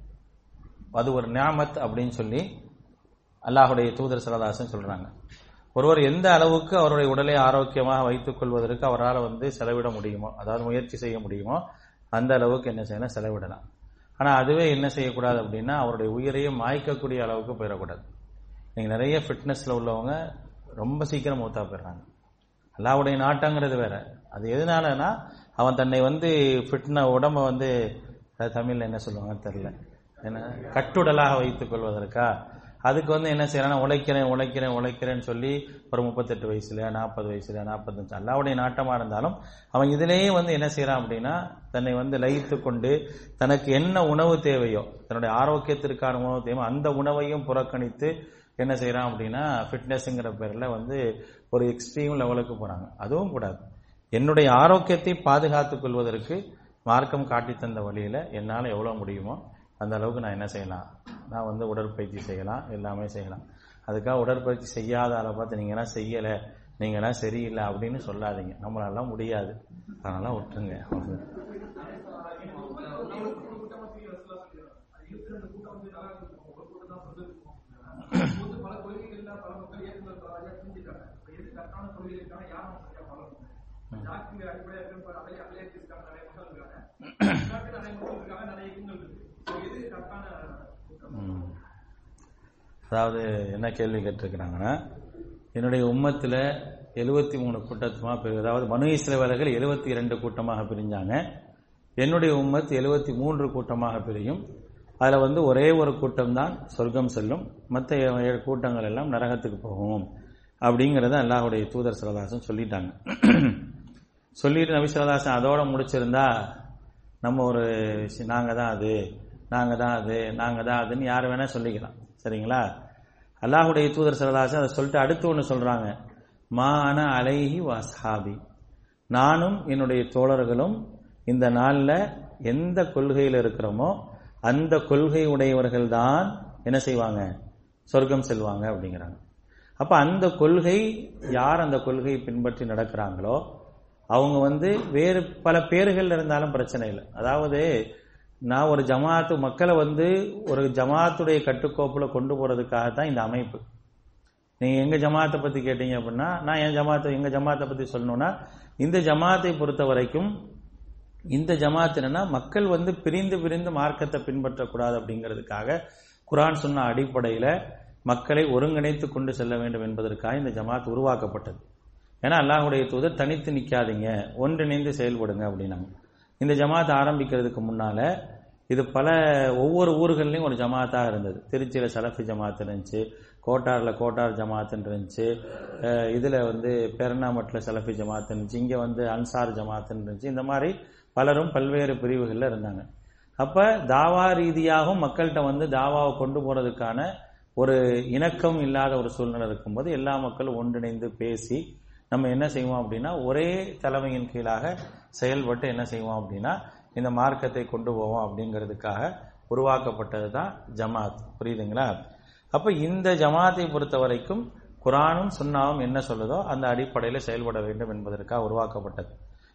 அது ஒரு நியாமத் அப்படின்னு சொல்லி அல்லாஹுடைய தூதர் சலதாசன் சொல்றாங்க ஒருவர் எந்த அளவுக்கு அவருடைய உடலை ஆரோக்கியமாக வைத்துக் கொள்வதற்கு அவரால் வந்து செலவிட முடியுமோ அதாவது முயற்சி செய்ய முடியுமோ அந்த அளவுக்கு என்ன செய்யலாம் செலவிடலாம் ஆனா அதுவே என்ன செய்யக்கூடாது அப்படின்னா அவருடைய உயிரையே மாய்க்கக்கூடிய அளவுக்கு போயிடக்கூடாது நீங்க நிறைய ஃபிட்னஸ்ல உள்ளவங்க ரொம்ப சீக்கிரம் மூத்தா போயிடுறாங்க அல்லாவுடைய நாட்டங்கிறது வேற அது எதனாலனா அவன் தன்னை வந்து ஃபிட்ன உடம்ப வந்து அது தமிழ்ல என்ன சொல்லுவாங்கன்னு தெரியல என்ன கட்டுடலாக வைத்துக் கொள்வதற்கா அதுக்கு வந்து என்ன செய்யறான் உழைக்கிறேன் உழைக்கிறேன் உழைக்கிறேன்னு சொல்லி ஒரு முப்பத்தெட்டு வயசுல நாற்பது வயசுல நாற்பத்தஞ்சு அல்லாவுடைய நாட்டமா இருந்தாலும் அவன் இதிலேயே வந்து என்ன செய்யறான் அப்படின்னா தன்னை வந்து லயித்து கொண்டு தனக்கு என்ன உணவு தேவையோ தன்னுடைய ஆரோக்கியத்திற்கான உணவு தேவையோ அந்த உணவையும் புறக்கணித்து என்ன செய்யறான் அப்படின்னா ஃபிட்னஸ்ங்கிற பேர்ல வந்து ஒரு எக்ஸ்ட்ரீம் லெவலுக்கு போறாங்க அதுவும் கூடாது என்னுடைய ஆரோக்கியத்தை பாதுகாத்துக் கொள்வதற்கு மார்க்கம் காட்டி தந்த வழியில என்னால எவ்வளவு முடியுமோ அந்த அளவுக்கு நான் என்ன செய்யலாம் நான் வந்து உடற்பயிற்சி செய்யலாம் எல்லாமே செய்யலாம் அதுக்காக உடற்பயிற்சி செய்யாத ஆளை பார்த்து நீங்களாம் செய்யலை நீங்களாம் சரியில்லை அப்படின்னு சொல்லாதீங்க நம்மளாலாம் முடியாது அதனால விட்டுருங்க ம். அதாவது என்ன கேள்வி கேட்டிருக்கிறாங்கன்னா என்னுடைய உம்மத்தில் எழுபத்தி மூணு கூட்டமாக பிரி அதாவது மனு இஸ்ரவேலர்கள் எழுபத்தி இரண்டு கூட்டமாக பிரிஞ்சாங்க என்னுடைய உம்மத் எழுபத்தி மூன்று கூட்டமாக பிரியும் அதில் வந்து ஒரே ஒரு கூட்டம் தான் சொர்க்கம் செல்லும் மற்ற ஏழு கூட்டங்கள் எல்லாம் நரகத்துக்கு போகும் அப்படிங்கிறத அல்லாஹுடைய தூதர் சிலதாசன் சொல்லிட்டாங்க சொல்லிட்டு நபி சிலதாசன் அதோட முடிச்சிருந்தா நம்ம ஒரு நாங்கள் தான் அது நாங்கள் தான் அது நாங்கள் தான் அதுன்னு யார் வேணா சொல்லிக்கலாம் சரிங்களா அல்லாஹுடைய தூதர் சிலதாசன் அதை சொல்லிட்டு அடுத்து ஒன்று சொல்றாங்க மா அன அலைஹி வாஸ்ஹாபி நானும் என்னுடைய தோழர்களும் இந்த நாளில் எந்த கொள்கையில் இருக்கிறோமோ அந்த கொள்கை உடையவர்கள் தான் என்ன செய்வாங்க சொர்க்கம் செல்வாங்க அப்படிங்கிறாங்க அப்ப அந்த கொள்கை யார் அந்த கொள்கையை பின்பற்றி நடக்கிறாங்களோ அவங்க வந்து வேறு பல பேர்கள் இருந்தாலும் பிரச்சனை இல்லை அதாவது நான் ஒரு ஜமாத்து மக்களை வந்து ஒரு ஜமாத்துடைய கட்டுக்கோப்புல கொண்டு போறதுக்காக தான் இந்த அமைப்பு நீங்க எங்க ஜமாத்தை பத்தி கேட்டீங்க அப்படின்னா நான் என் ஜமாத்தை எங்க ஜமாத்தை பத்தி சொல்லணும்னா இந்த ஜமாத்தை பொறுத்த வரைக்கும் இந்த ஜமாத் என்னன்னா மக்கள் வந்து பிரிந்து பிரிந்து மார்க்கத்தை பின்பற்றக்கூடாது அப்படிங்கிறதுக்காக குரான் சொன்ன அடிப்படையில மக்களை ஒருங்கிணைத்து கொண்டு செல்ல வேண்டும் என்பதற்காக இந்த ஜமாத் உருவாக்கப்பட்டது ஏன்னா அல்லாஹுடைய தூதர் தனித்து நிக்காதீங்க ஒன்றிணைந்து செயல்படுங்க அப்படின்னாங்க இந்த ஜமாத் ஆரம்பிக்கிறதுக்கு முன்னால இது பல ஒவ்வொரு ஊர்கள்லையும் ஒரு ஜமாத்தாக இருந்தது திருச்சியில சலஃபி ஜமாத் இருந்துச்சு கோட்டார்ல கோட்டார் ஜமாத்துன்னு இருந்துச்சு அஹ் இதுல வந்து பெருநாமட்ல சலஃபி ஜமாத் இருந்துச்சு இங்க வந்து அன்சார் ஜமாத்துன்னு இருந்துச்சு இந்த மாதிரி பலரும் பல்வேறு பிரிவுகள்ல இருந்தாங்க அப்ப தாவா ரீதியாகவும் மக்கள்கிட்ட வந்து தாவாவை கொண்டு போறதுக்கான ஒரு இணக்கம் இல்லாத ஒரு சூழ்நிலை இருக்கும்போது எல்லா மக்களும் ஒன்றிணைந்து பேசி நம்ம என்ன செய்வோம் அப்படின்னா ஒரே தலைமையின் கீழாக செயல்பட்டு என்ன செய்வோம் அப்படின்னா இந்த மார்க்கத்தை கொண்டு போவோம் அப்படிங்கிறதுக்காக உருவாக்கப்பட்டது தான் ஜமாத் புரியுதுங்களா அப்ப இந்த ஜமாத்தை பொறுத்த வரைக்கும் குரானும் சுன்னாவும் என்ன சொல்லுதோ அந்த அடிப்படையில் செயல்பட வேண்டும் என்பதற்காக உருவாக்கப்பட்டது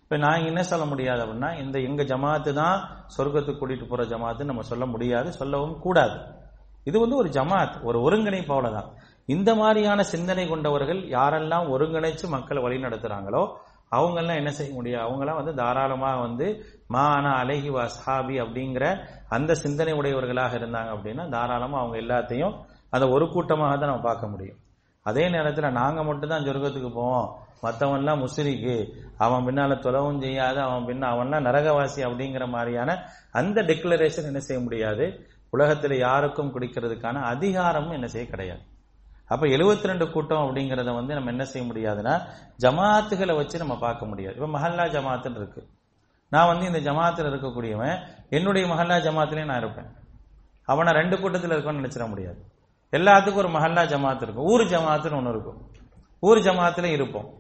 இப்ப நான் என்ன சொல்ல முடியாது அப்படின்னா இந்த எங்க ஜமாத்து தான் சொர்க்கத்துக்கு கூட்டிட்டு போற ஜமாத்து நம்ம சொல்ல முடியாது சொல்லவும் கூடாது இது வந்து ஒரு ஜமாத் ஒரு ஒருங்கிணைப்போட தான் இந்த மாதிரியான சிந்தனை கொண்டவர்கள் யாரெல்லாம் ஒருங்கிணைச்சு மக்களை வழி நடத்துறாங்களோ அவங்கெல்லாம் என்ன செய்ய முடியும் அவங்கெல்லாம் வந்து தாராளமா வந்து மா ஆனா அழகி வஸ்ஹாபி அப்படிங்கிற அந்த சிந்தனை உடையவர்களாக இருந்தாங்க அப்படின்னா தாராளமா அவங்க எல்லாத்தையும் அந்த ஒரு கூட்டமாக தான் நம்ம பார்க்க முடியும் அதே நேரத்தில் நாங்க மட்டும் தான் சொர்க்கத்துக்கு போவோம் மற்றவன்லாம் முஸ்லிக்கு அவன் பின்னால தொலைவும் செய்யாத அவன் பின்ன அவன்லாம் நரகவாசி அப்படிங்கிற மாதிரியான அந்த டெக்ளரேஷன் என்ன செய்ய முடியாது உலகத்தில் யாருக்கும் குடிக்கிறதுக்கான அதிகாரமும் என்ன செய்ய கிடையாது அப்ப 72 ரெண்டு கூட்டம் அப்படிங்கறத வந்து நம்ம என்ன செய்ய முடியாதுன்னா ஜமாத்துகளை வச்சு நம்ம பார்க்க முடியாது இப்ப மஹல்லா ஜமாத்துன்னு இருக்கு நான் வந்து இந்த ஜமாத்துல இருக்கக்கூடியவன் என்னுடைய மஹல்லா ஜமாத்திலையும் நான் இருப்பேன் அவனை ரெண்டு கூட்டத்தில் இருக்கணும்னு நினைச்சிட முடியாது எல்லாத்துக்கும் ஒரு மஹல்லா ஜமாத் இருக்கும் ஊர் ஜமாத்துன்னு ஒன்று இருக்கும் ஊர் ஜமாத்துல இருப்போம்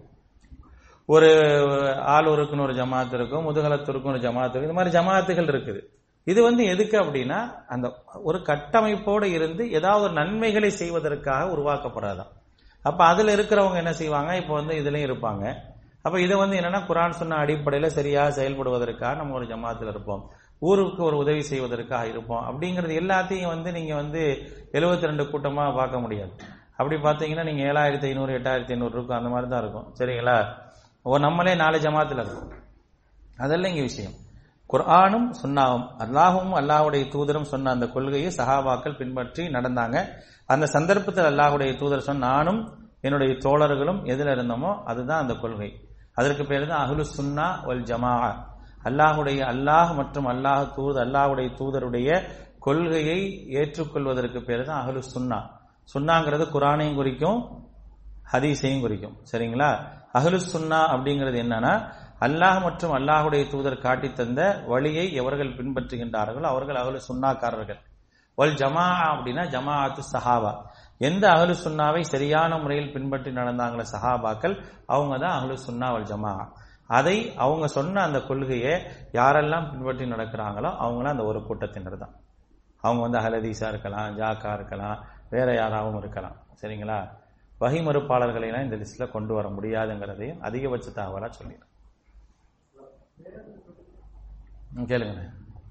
ஒரு ஆளூருக்குன்னு ஒரு ஜமாத் இருக்கும் முதுகலத்தூருக்கும் ஒரு ஜமாத் இருக்கும் இந்த மாதிரி ஜமாத்துகள் இருக்குது இது வந்து எதுக்கு அப்படின்னா அந்த ஒரு கட்டமைப்போடு இருந்து ஏதாவது ஒரு நன்மைகளை செய்வதற்காக உருவாக்கப்படாதான் அப்ப அதுல இருக்கிறவங்க என்ன செய்வாங்க இப்போ வந்து இதுலயும் இருப்பாங்க அப்ப இதை வந்து என்னன்னா குரான் சொன்ன அடிப்படையில சரியா செயல்படுவதற்காக நம்ம ஒரு ஜமாத்துல இருப்போம் ஊருக்கு ஒரு உதவி செய்வதற்காக இருப்போம் அப்படிங்கிறது எல்லாத்தையும் வந்து நீங்க வந்து 72 ரெண்டு கூட்டமா பார்க்க முடியாது அப்படி பார்த்தீங்கன்னா நீங்க ஏழாயிரத்தி ஐநூறு எட்டாயிரத்தி ஐநூறு இருக்கும் அந்த மாதிரி தான் இருக்கும் சரிங்களா ஓ நம்மளே நாலு ஜமாத்துல இருக்கும் அதெல்லாம் இங்க விஷயம் குர்ஆனும் சுன்னாவும் அல்லாஹும் அல்லாஹ்வுடைய தூதரும் சொன்ன அந்த கொள்கையை சஹாபாக்கள் பின்பற்றி நடந்தாங்க அந்த சந்தர்ப்பத்தில் அல்லாஹ்வுடைய தூதர் சொன்ன நானும் என்னுடைய தோழர்களும் எதுல இருந்தோமோ அதுதான் அந்த கொள்கை அதற்கு பேர் தான் அஹ்லு சுன்னா வல் ஜமா அல்லாஹுடைய அல்லாஹ் மற்றும் அல்லாஹ் தூது அல்லாஹ்வுடைய தூதருடைய கொள்கையை ஏற்றுக்கொள்வதற்கு பேர் தான் அஹ்லு சுன்னா சுன்னாங்கிறது குரானையும் குறிக்கும் ஹதீஸையும் குறிக்கும் சரிங்களா அஹ்லு சுன்னா அப்படிங்கிறது என்னன்னா அல்லாஹ் மற்றும் அல்லாஹுடைய தூதர் காட்டி தந்த வழியை எவர்கள் பின்பற்றுகின்றார்களோ அவர்கள் அகலு சுன்னாக்காரர்கள் வல் ஜமா அப்படின்னா ஜமாஅத்து சஹாபா எந்த அகலு சுன்னாவை சரியான முறையில் பின்பற்றி நடந்தாங்களோ சஹாபாக்கள் அவங்க தான் அகலு சுன்னா வல் ஜமா அதை அவங்க சொன்ன அந்த கொள்கையை யாரெல்லாம் பின்பற்றி நடக்கிறாங்களோ அவங்களாம் அந்த ஒரு கூட்டத்தினர் தான் அவங்க வந்து அகலதீஸா இருக்கலாம் ஜாக்கா இருக்கலாம் வேற யாராவும் இருக்கலாம் சரிங்களா வகை மறுப்பாளர்களை எல்லாம் இந்த லிஸ்ட்ல கொண்டு வர முடியாதுங்கிறதையும் அதிகபட்ச தகவலா சொல்லிடுறேன் ம், கேளுங்க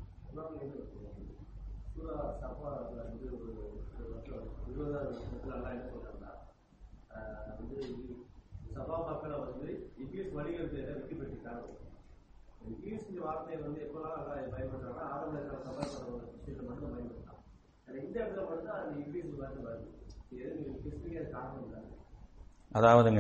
சூரா சஃபால வந்து ஒரு ஒரு வருஷம் இருபதாவது வருஷத்துல எல்லாம் என்ன சொல்றாங்கன்னா ஆஹ் வந்து சபா மக்களை வந்து இங்கிலீஷ் வணிகத்தை வெற்றி பெற்றுட்டாங்க இங்கிலீஷ் வார்த்தையை வந்து எப்பெல்லாம் எல்லாம் பயன்படுத்துறாங்கன்னா ஆரம்ப சபா விஷயத்தை மட்டும் பயன்படுத்தலாம் ஆனா இந்த இடத்துல மட்டும் அந்த இங்கிலீஷ் வார்த்தை வருது இது எதுக்கு ஸ்பெசிஃபிக்காக காரணம் இல்லை அதாவதுங்க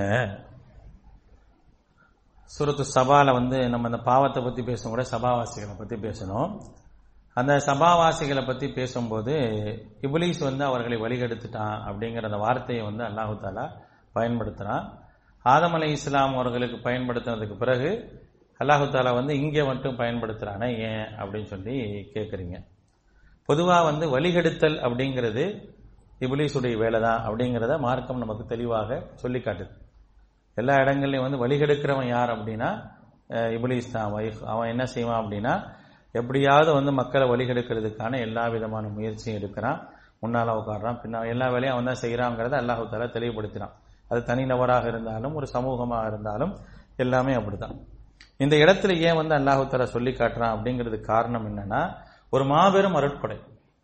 சூரத்து சபால வந்து நம்ம அந்த பாவத்தை பத்தி பேசும் கூட சபாவாசிகளை பத்தி பேசணும் அந்த சபாவாசிகளை பத்தி பேசும்போது இப்லீஸ் வந்து அவர்களை வழிகெடுத்துட்டான் அப்படிங்கிற அந்த வார்த்தையை வந்து அல்லாஹு தாலா பயன்படுத்துறான் ஆதம் அலை இஸ்லாம் அவர்களுக்கு பயன்படுத்தினதுக்கு பிறகு அல்லாஹு தாலா வந்து இங்கே மட்டும் பயன்படுத்துறானே ஏன் அப்படின்னு சொல்லி கேட்குறீங்க பொதுவா வந்து வழிகெடுத்தல் அப்படிங்கிறது இப்லீஸுடைய வேலை தான் அப்படிங்கிறத மார்க்கம் நமக்கு தெளிவாக சொல்லி காட்டுது எல்லா இடங்கள்லையும் வந்து வழிகெடுக்கிறவன் யார் அப்படின்னா அஹ், இப்லீஸ் தான் அவன் அவன் என்ன செய்வான் அப்படின்னா எப்படியாவது வந்து மக்களை வழிகெடுக்கிறதுக்கான எல்லா விதமான முயற்சியும் எடுக்கிறான் முன்னால உட்காடுறான் பின்னால் எல்லா வேலையும் அவன் தான் செய்யறாங்கிறத அல்லாஹு தாலா தெளிவுபடுத்தினான் அது தனிநபராக இருந்தாலும் ஒரு சமூகமாக இருந்தாலும் எல்லாமே அப்படிதான் இந்த இடத்துல ஏன் வந்து அல்லாஹு தாலா சொல்லி காட்டுறான் அப்படிங்கிறதுக்கு காரணம் என்னன்னா ஒரு மாபெரும் அருட்கொடை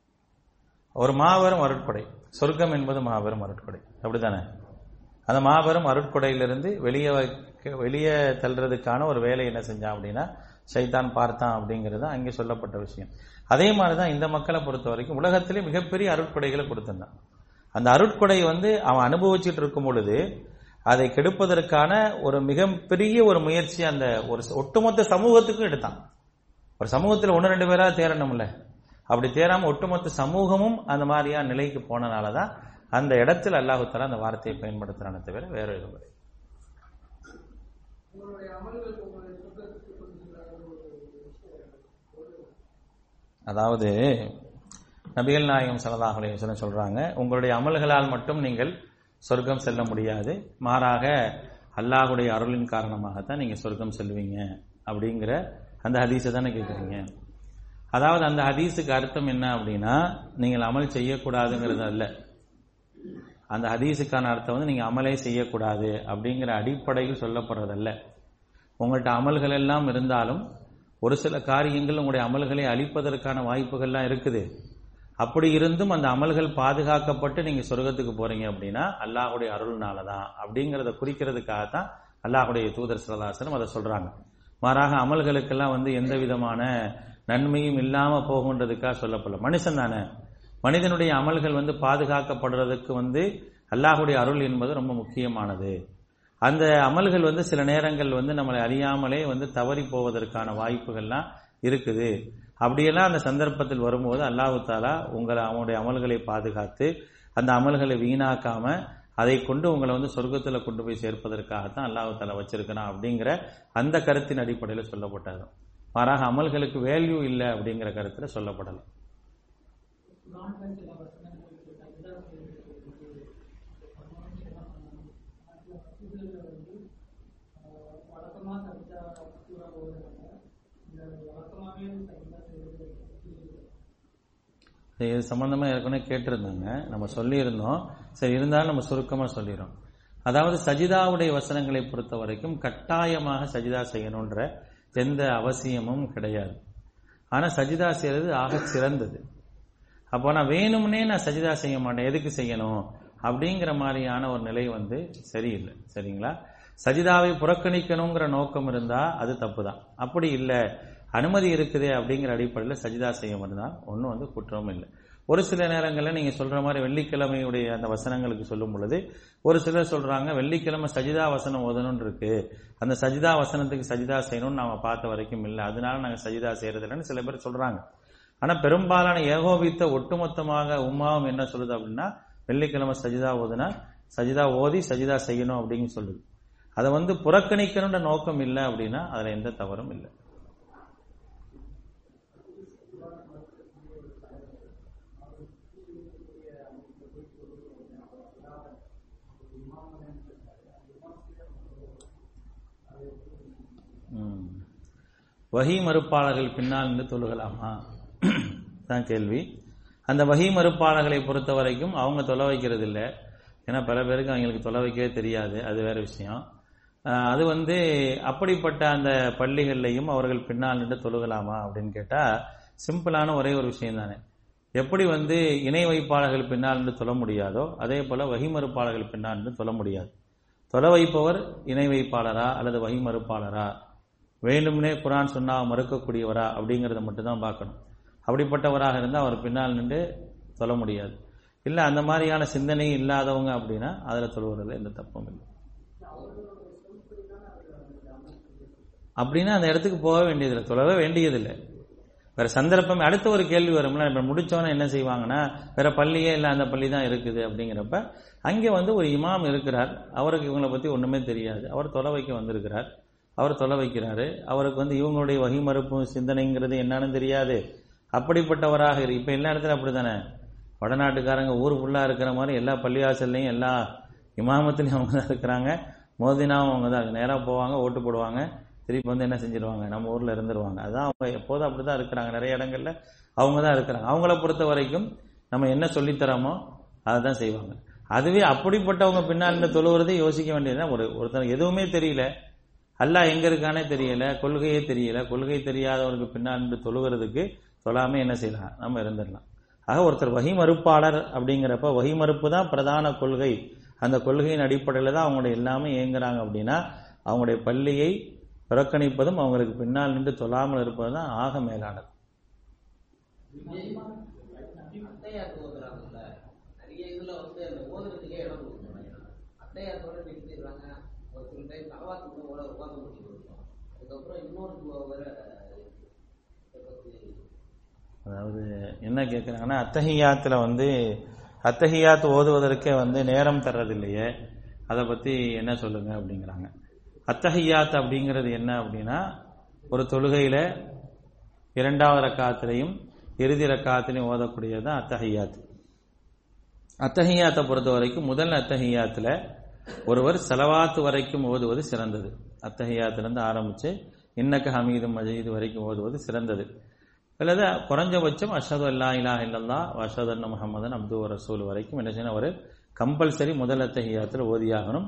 ஒரு மாபெரும் அருட்கொடை சொர்க்கம் என்பது மாபெரும் அருட்கொடை அப்படிதானே அந்த மாபெரும் அருட்கொடையிலிருந்து வெளியே வைக்க- வெளியே தள்ளுறதுக்கான ஒரு வேலை என்ன செஞ்சான் அப்படின்னா சைத்தான் பார்த்தான் அப்படிங்கிறது அங்கே சொல்லப்பட்ட விஷயம் அதே மாதிரிதான் இந்த மக்களை பொறுத்த வரைக்கும் உலகத்திலே மிகப்பெரிய அருட்கொடைகளை கொடுத்திருந்தான் அந்த அருட்கொடை வந்து அவன் அனுபவிச்சுட்டு இருக்கும் பொழுது அதை கெடுப்பதற்கான ஒரு மிகப்பெரிய ஒரு முயற்சி அந்த ஒரு ச- ஒட்டுமொத்த சமூகத்துக்கும் எடுத்தான் ஒரு சமூகத்தில் ஒன்று ரெண்டு பேரா தேரணும்ல அப்படி தேராம ஒட்டுமொத்த சமூகமும் அந்த மாதிரியான நிலைக்கு போனனாலதான் அந்த இடத்துல அல்லாஹு தஆலா அந்த வார்த்தையை பயன்படுத்துறானே தவிர வேற எதுவும் கிடையாது உங்களுடைய அமல்கள் உங்களை சொர்க்கத்துக்கு கொண்டு செல்கிற ஒரு விஷயம் அதாவது நபிகள் நாயகம் ஸல்லல்லாஹு அலைஹி வஸல்லம் சொல்றாங்க உங்களுடைய அமல்களால் மட்டும் நீங்கள் சொர்க்கம் செல்ல முடியாது மாறாக அல்லாஹ்வுடைய அருளின் காரணமாகத்தான் நீங்க சொர்க்கம் செல்வீங்க அப்படிங்கிற அந்த ஹதீஸை தானே கேட்குறீங்க அதாவது அந்த ஹதீஸுக்கு அர்த்தம் என்ன அப்படின்னா நீங்கள் அமல் செய்யக்கூடாதுங்கிறது அல்ல அந்த ஹதீஸுக்கான அர்த்தம் வந்து நீங்க அமலே செய்யக்கூடாது அப்படிங்கிற அடிப்படையில் சொல்லப்படுறதல்ல உங்கள்கிட்ட அமல்கள் எல்லாம் இருந்தாலும் ஒரு சில காரியங்கள் உங்களுடைய அமல்களை அழிப்பதற்கான வாய்ப்புகள்லாம் இருக்குது அப்படி இருந்தும் அந்த அமல்கள் பாதுகாக்கப்பட்டு நீங்க சொர்க்கத்துக்கு போறீங்க அப்படின்னா அல்லாஹுடைய அருள்னால தான் அப்படிங்கறத குறிக்கிறதுக்காக தான் அல்லாஹுடைய தூதர் சலாசனம் அதை சொல்றாங்க மாறாக அமல்களுக்கெல்லாம் வந்து எந்த விதமான நன்மையும் இல்லாம போகுன்றதுக்காக சொல்லப்படல மனுஷன் தானே மனிதனுடைய அமல்கள் வந்து பாதுகாக்கப்படுறதுக்கு வந்து அல்லாஹுடைய அருள் என்பது ரொம்ப முக்கியமானது அந்த அமல்கள் வந்து சில நேரங்கள் வந்து நம்மளை அறியாமலே வந்து தவறி போவதற்கான வாய்ப்புகள்லாம் இருக்குது அப்படியெல்லாம் அந்த சந்தர்ப்பத்தில் வரும்போது அல்லாஹு தாலா உங்களை அவனுடைய அமல்களை பாதுகாத்து அந்த அமல்களை வீணாக்காம அதை கொண்டு உங்களை வந்து சொர்க்கத்துல கொண்டு போய் சேர்ப்பதற்காகத்தான் அல்லாஹு தாலா வச்சிருக்கிறான் அப்படிங்கிற அந்த கருத்தின் அடிப்படையில் சொல்லப்பட்டது மாறாக அமல்களுக்கு வேல்யூ இல்லை அப்படிங்கிற கருத்துல சொல்லப்படலை குரான்ல சில வசனங்கள் இருக்கு. சஜிதா செய்யறது வந்து பகவான் என்ன பண்ணணும் மற்ற மசூதிகளில் வந்து ஆஹ், வழக்கமா சஜிதா சூறா ஓதுறாங்க இந்த வழக்கமாவே சஜிதா செய்யறது இருக்குது. இது சம்பந்தமா ஏற்கனவே கேட்டிருந்தாங்க நம்ம சொல்லியிருந்தோம் சரி இருந்தாலும் நம்ம சுருக்கமா சொல்லிடுறோம் அதாவது சஜிதாவுடைய வசனங்களை பொறுத்த வரைக்கும் கட்டாயமாக சஜிதா செய்யணுன்ற எந்த அவசியமும் கிடையாது ஆனா சஜிதா செய்யறது ஆக சிறந்தது அப்போ நான் வேணும்னே நான் சஜிதா செய்ய மாட்டேன் எதுக்கு செய்யணும் அப்படிங்கிற மாதிரியான ஒரு நிலை வந்து சரியில்லை சரிங்களா சஜிதாவை புறக்கணிக்கணுங்கிற நோக்கம் இருந்தா அது தப்பு தான் அப்படி இல்லை அனுமதி இருக்குது அப்படிங்கிற அடிப்படையில் சஜிதா செய்ய மட்டும்தான் ஒன்றும் வந்து குற்றமும் இல்லை ஒரு சில நேரங்களில் நீங்க சொல்ற மாதிரி வெள்ளிக்கிழமையுடைய அந்த வசனங்களுக்கு சொல்லும் பொழுது ஒரு சிலர் சொல்றாங்க வெள்ளிக்கிழமை சஜிதா வசனம் ஓதணும்னு இருக்கு அந்த சஜிதா வசனத்துக்கு சஜிதா செய்யணும்னு நாம பார்த்த வரைக்கும் இல்லை அதனால நாங்க சஜிதா செய்யறது இல்லைன்னு சில பேர் சொல்றாங்க ஆனா பெரும்பாலான ஏகோபித்த ஒட்டுமொத்தமாக உமாவும் என்ன சொல்லுது அப்படின்னா வெள்ளிக்கிழமை சஜிதா ஓதுனா சஜிதா ஓதி சஜிதா செய்யணும் அப்படின்னு சொல்லுது அதை வந்து புறக்கணிக்கணுன்ற நோக்கம் இல்லை அப்படின்னா அதுல எந்த தவறும் இல்லை ம். வஹி மறுப்பாளர்கள் பின்னால் நின்று தொழுகலாமா தான் கேள்வி அந்த வஹி மறுப்பாளர்களை பொறுத்த வரைக்கும் அவங்க தொலை வைக்கிறது இல்லை ஏன்னா பல பேருக்கு அவங்களுக்கு தொலை வைக்கவே தெரியாது அது வேற விஷயம் ஆஹ் அது வந்து அப்படிப்பட்ட அந்த பள்ளிகள்லையும் அவர்கள் பின்னால் நின்று தொழுகலாமா அப்படின்னு கேட்டா சிம்பிளான ஒரே ஒரு விஷயம் தானே எப்படி வந்து இணை வைப்பாளர்கள் பின்னால் நின்று தொழ முடியாதோ அதே போல வஹி மறுப்பாளர்கள் பின்னால் நின்று தொழ முடியாது தொலை வைப்பவர் இணை வைப்பாளரா அல்லது வஹி மறுப்பாளரா வேண்டும்னே குரான் சொன்னா மறுக்கக்கூடியவரா அப்படிங்கறத மட்டும் தான் பார்க்கணும் அப்படிப்பட்டவராக இருந்தால் அவர் பின்னால் நின்று சொல்ல முடியாது இல்ல அந்த மாதிரியான சிந்தனை இல்லாதவங்க அப்படின்னா அதுல தொழுவுறதுல எந்த தப்பும் இல்லை அப்படின்னா அந்த இடத்துக்கு போக வேண்டியதில்லை தொழவே வேண்டியதில்லை வேற சந்தர்ப்பம் அடுத்த ஒரு கேள்வி வரும்ல இப்ப முடிச்சவன என்ன செய்வாங்கன்னா வேற பள்ளியே இல்ல அந்த பள்ளி தான் இருக்குது அப்படிங்கிறப்ப அங்கே வந்து ஒரு இமாம் இருக்கிறார் அவருக்கு இவங்களை பத்தி ஒண்ணுமே தெரியாது அவர் தொலை வைக்க வந்திருக்கிறார் அவர் தொலை வைக்கிறாரு அவருக்கு வந்து இவங்களுடைய வகை மறுப்பு சிந்தனைங்கிறது என்னன்னு தெரியாது அப்படிப்பட்டவராக இரு இப்ப எல்லா இடத்துல அப்படித்தானே வடநாட்டுக்காரங்க ஊர் ஃபுல்லா இருக்கிற மாதிரி எல்லா பள்ளிவாசல்லையும் எல்லா இமாமத்துலையும் அவங்க தான் இருக்கிறாங்க மோதினாவும் அவங்க தான் நேரா போவாங்க ஓட்டு போடுவாங்க திருப்பி வந்து என்ன செஞ்சிருவாங்க நம்ம ஊர்ல இருந்துருவாங்க அதான் அவங்க எப்போதும் அப்படிதான் இருக்கிறாங்க நிறைய இடங்கள்ல அவங்க தான் இருக்கிறாங்க அவங்கள பொறுத்த வரைக்கும் நம்ம என்ன சொல்லித்தரமோ அதை தான் செய்வாங்க அதுவே அப்படிப்பட்டவங்க பின்னால் இருந்து தொழுவுறதை யோசிக்க வேண்டியதுதான் ஒரு ஒருத்தர் எதுவுமே தெரியல அல்லாஹ் எங்க இருக்கானே தெரியல கொள்கையே தெரியல கொள்கை தெரியாதவருக்கு பின்னால் நின்று தொழுகிறதுக்கு தொழாம என்ன செய்யலாம் நம்ம இருந்துடலாம் ஆக ஒருத்தர் வகை மறுப்பாளர் அப்படிங்கிறப்ப வகை மறுப்பு தான் பிரதான கொள்கை அந்த கொள்கையின் அடிப்படையில் தான் அவங்களுடைய எல்லாமே இயங்குறாங்க அப்படின்னா அவங்களுடைய பள்ளியை புறக்கணிப்பதும் அவங்களுக்கு பின்னால் நின்று தொழாமல் இருப்பதும் தான் ஆக மேலானது அட்டையாத்து ஓதுறாங்கல்ல நிறைய இதுல வந்து அந்த ஓதுறதுக்கே இடம் கொடுக்க மாட்டேங்கிறாங்க அட்டையாத்தோட நிறுத்திடுறாங்க ஒரு சில டைம் தலவாத்து கூட ஓட உட்காந்து முடிச்சு கொடுப்போம் அதுக்கப்புறம் இன்னொரு துவா வேற இருக்கு. இதை பத்தி அதாவது என்ன கேட்குறாங்கன்னா அத்தஹியாத்துல வந்து அத்தஹியாத் ஓதுவதற்கே வந்து நேரம் தர்றதில்லையே அதை பத்தி என்ன சொல்லுங்க அப்படிங்கிறாங்க அத்தஹியாத் அப்படிங்கிறது என்ன அப்படின்னா ஒரு தொழுகையில இரண்டாவது ரக்காத்திலையும் இறுதி ரக்காத்திலையும் ஓதக்கூடியது தான் அத்தஹியாத் அத்தஹியாத்தை பொறுத்த வரைக்கும் முதல் அத்தஹியாத்துல ஒருவர் செலவாத்து வரைக்கும் ஓதுவது சிறந்தது அத்தஹியாத்திலிருந்து ஆரம்பிச்சு இன்னக்க ஹமீது மஜீது வரைக்கும் ஓதுவது சிறந்தது அல்லது குறைஞ்சபட்சம் அஷது அல்லா இலா இல்லல்லா அஷது அன்ன முகமதன் அப்து ரசூல் வரைக்கும் என்ன செய்யணும் ஒரு கம்பல்சரி முதல் அத்தஹியாத்தில் ஓதியாகணும்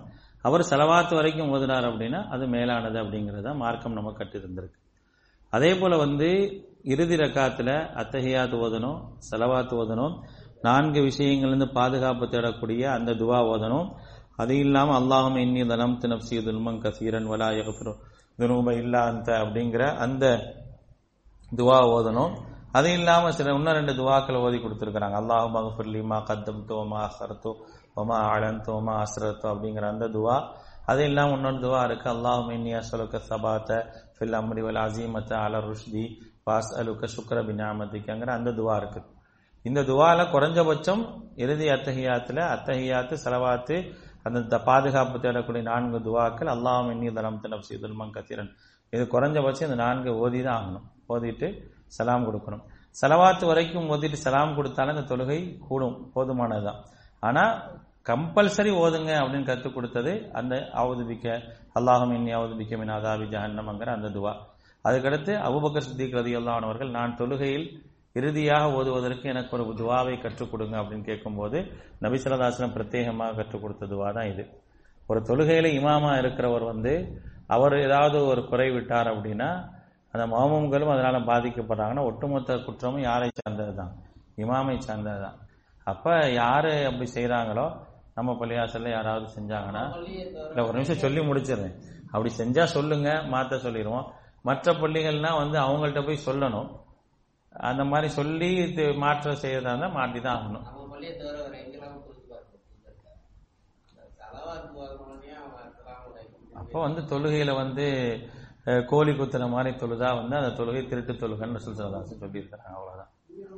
அவர் செலவாத்து வரைக்கும் ஓதுனார் அப்படின்னா அது மேலானது அப்படிங்கறத மார்க்கம் நம்ம கட்டு இருந்திருக்கு அதே போல வந்து இறுதி ரக்காத்துல அத்தஹியாத் ஓதணும் செலவாத்து ஓதணும் நான்கு விஷயங்கள்லேருந்து பாதுகாப்பு தேடக்கூடிய அந்த துவா ஓதணும் அது இல்லாம அல்லாஹும் இன்னி தனம் நப்சி துல்மன் கசீரன் வலா யகஃபிரு துனூப இல்லா அந்த அப்படிங்கிற அந்த துவா ஓதணும் அது இல்லாம சில இன்னும் ரெண்டு துவாக்களை ஓதி கொடுத்துருக்காங்க அல்லாஹு மகஃபுர்லி மா கத்தம் தோமா அஹர்த்தோ ஒமா ஆலன் தோமா அஸ்ரத்தோ அப்படிங்கிற அந்த துவா அது இல்லாம இன்னொரு துவா இருக்கு அல்லாஹும் இன்னி அஸ்வலுக்க சபாத்த ஃபில் அம்ரி வல் அசீமத்த அல ருஷ்தி வாஸ் அலுக்க சுக்கர பினாமதிக்கங்கிற அந்த துவா இருக்கு இந்த துவால குறைஞ்சபட்சம் இறுதி அத்தஹியாத்துல அத்தஹியாத்து செலவாத்து அந்த த- பாதுகாப்பு தேடக்கூடிய நான்கு துவாக்கள் அல்லாஹ் இன்னி தலம் நப்சி துல்மன் கத்திரன் இது குறைஞ்சபட்சம் இந்த நான்கு ஓதி தான் ஆகணும் ஓதிட்டு சலாம் கொடுக்கணும் செலவாத்து வரைக்கும் ஓதிட்டு சலாம் கொடுத்தாலும் இந்த தொழுகை கூடும் போதுமானதுதான் ஆனா கம்பல்சரி ஓதுங்க அப்படின்னு கற்றுக் கொடுத்தது அந்த அவதுபிக்க அல்லாஹும் இன்னி அவதுபிக்க மின் அதாபி ஜஹன்னம்ங்கிற அந்த துவா அதுக்கடுத்து அபுபக்கர் சித்திக் ரதி அவர்கள் நான் தொழுகையில் இறுதியாக ஓதுவதற்கு எனக்கு ஒரு துவாவை கற்றுக் கொடுங்க அப்படின்னு கேட்கும்போது நபிசரதாசனம் பிரத்யேகமாக கற்றுக் கொடுத்த துவா தான் இது ஒரு தொழுகையில இமாமா இருக்கிறவர் வந்து அவர் ஏதாவது ஒரு குறை விட்டார் அப்படின்னா அந்த மாமூம்களும் அதனால பாதிக்கப்படுறாங்கன்னா ஒட்டுமொத்த குற்றமும் யாரை சார்ந்தது தான் இமாமை சார்ந்தது தான் அப்ப யாரு அப்படி செய்றாங்களோ நம்ம பள்ளியாசல்ல யாராவது செஞ்சாங்கன்னா பள்ளியை தவிர இல்ல ஒரு நிமிஷம் சொல்லி முடிச்சிடுறேன் அப்படி செஞ்சா சொல்லுங்க மாத்த சொல்லிடுவோம் மற்ற பள்ளிகள்னா வந்து அவங்கள்ட்ட போய் சொல்லணும் அந்த மாதிரி சொல்லி இது மாற்றம் செய்யறதா இருந்தா மாற்றி தான் ஆகணும் நம்ம பள்ளியை தவிர வேற எங்கெல்லாம் குறிச்சு பார்க்கணும் செலவாத்து போகிறவனே அவன் அஸ்ஸலாமு அப்போ வந்து தொழுகையில வந்து அஹ், கோழி குத்துற மாதிரி தொழுதா வந்து அந்த தொழுகை திருட்டு தொழுகைன்னு ரசூல் சல்லாசு சொல்லியிருக்கிறாங்க அவ்வளவுதான்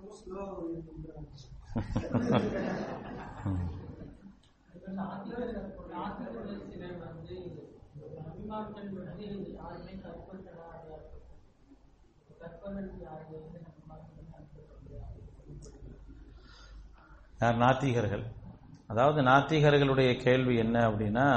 நாட்டுடைய சிலர் வந்து நபிமார்கள் வந்து யாருமே கற்பனை கற்பனை யாருமே வந்து நபிமார்கள் யார் நாத்திகர்கள் அதாவது நாத்திகர்களுடைய கேள்வி என்ன அப்படின்னா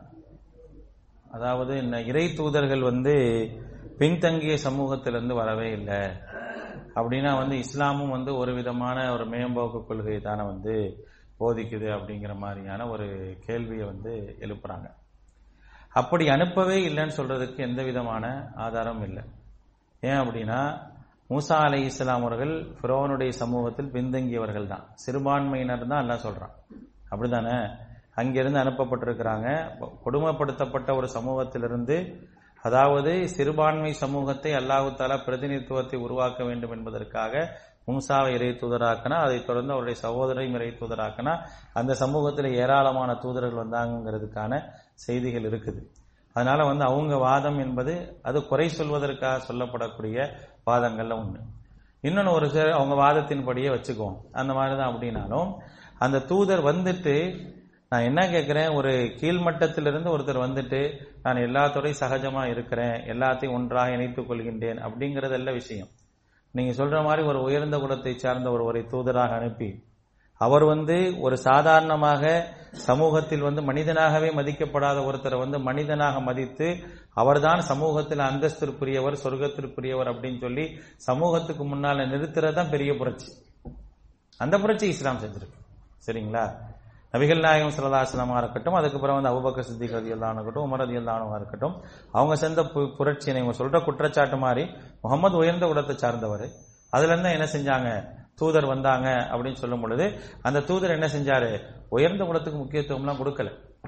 அதாவது இந்த இறை தூதர்கள் வந்து பின்தங்கிய சமூகத்திலிருந்து வரவே இல்லை அப்படின்னா வந்து இஸ்லாமும் வந்து ஒரு விதமான ஒரு மேம்போக்கு கொள்கை தானே வந்து போதிக்குது அப்படிங்கிற மாதிரியான ஒரு கேள்வியை வந்து எழுப்புறாங்க அப்படி அனுப்பவே இல்லைன்னு சொல்றதுக்கு எந்த விதமான ஆதாரம் இல்லை ஏன் அப்படின்னா மூசா அலை இஸ்லாம் அவர்கள் ஃபிரோனுடைய சமூகத்தில் பின்தங்கியவர்கள் தான் சிறுபான்மையினர் தான் எல்லாம் சொல்றான் அப்படிதானே அங்கிருந்து அனுப்பப்பட்டிருக்கிறாங்க கொடுமைப்படுத்தப்பட்ட ஒரு சமூகத்திலிருந்து அதாவது சிறுபான்மை சமூகத்தை அல்லாஹு தாலா பிரதிநிதித்துவத்தை உருவாக்க வேண்டும் என்பதற்காக மூசாவை இறை தூதராக்கினா அதைத் தொடர்ந்து அவருடைய சகோதரையும் இறை தூதராக்கினா அந்த சமூகத்தில் ஏராளமான தூதர்கள் வந்தாங்கிறதுக்கான செய்திகள் இருக்குது அதனால வந்து அவங்க வாதம் என்பது அது குறை சொல்வதற்காக சொல்லப்படக்கூடிய வாதங்கள்ல ஒண்ணு இன்னொன்னு ஒரு சில அவங்க வாதத்தின்படியே வச்சுக்குவோம் அந்த மாதிரி தான் அப்படின்னாலும் அந்த தூதர் வந்துட்டு நான் என்ன கேட்கிறேன் ஒரு கீழ்மட்டத்திலிருந்து ஒருத்தர் வந்துட்டு நான் எல்லாத்தோடையும் சகஜமா இருக்கிறேன் எல்லாத்தையும் ஒன்றாக இணைத்துக் கொள்கின்றேன் அப்படிங்கறது எல்லாம் விஷயம் நீங்க சொல்ற மாதிரி ஒரு உயர்ந்த குலத்தை சார்ந்த ஒருவரை தூதராக அனுப்பி அவர் வந்து ஒரு சாதாரணமாக சமூகத்தில் வந்து மனிதனாகவே மதிக்கப்படாத ஒருத்தரை வந்து மனிதனாக மதித்து அவர்தான் சமூகத்தில் அந்தஸ்திற்குரியவர் சொர்க்கத்திற்குரியவர் அப்படின்னு சொல்லி சமூகத்துக்கு முன்னால நிறுத்துறது தான் பெரிய புரட்சி அந்த புரட்சி இஸ்லாம் செஞ்சிருக்கு சரிங்களா நபிகள் நாயகம் சல்லாஸ்லாமா இருக்கட்டும் அதுக்கப்புறம் வந்து அபுபக்கர் சித்திக் ரதி இருக்கட்டும் உமர் ரதி இருக்கட்டும் அவங்க செஞ்ச பு- புரட்சியை இவங்க சொல்ற குற்றச்சாட்டு மாதிரி முகமது உயர்ந்த குலத்தை சார்ந்தவர் அதுல இருந்து என்ன செஞ்சாங்க தூதர் வந்தாங்க அப்படின்னு சொல்லும் பொழுது அந்த தூதர் என்ன செஞ்சாரு உயர்ந்த குலத்துக்கு முக்கியத்துவம்லாம் கொடுக்கல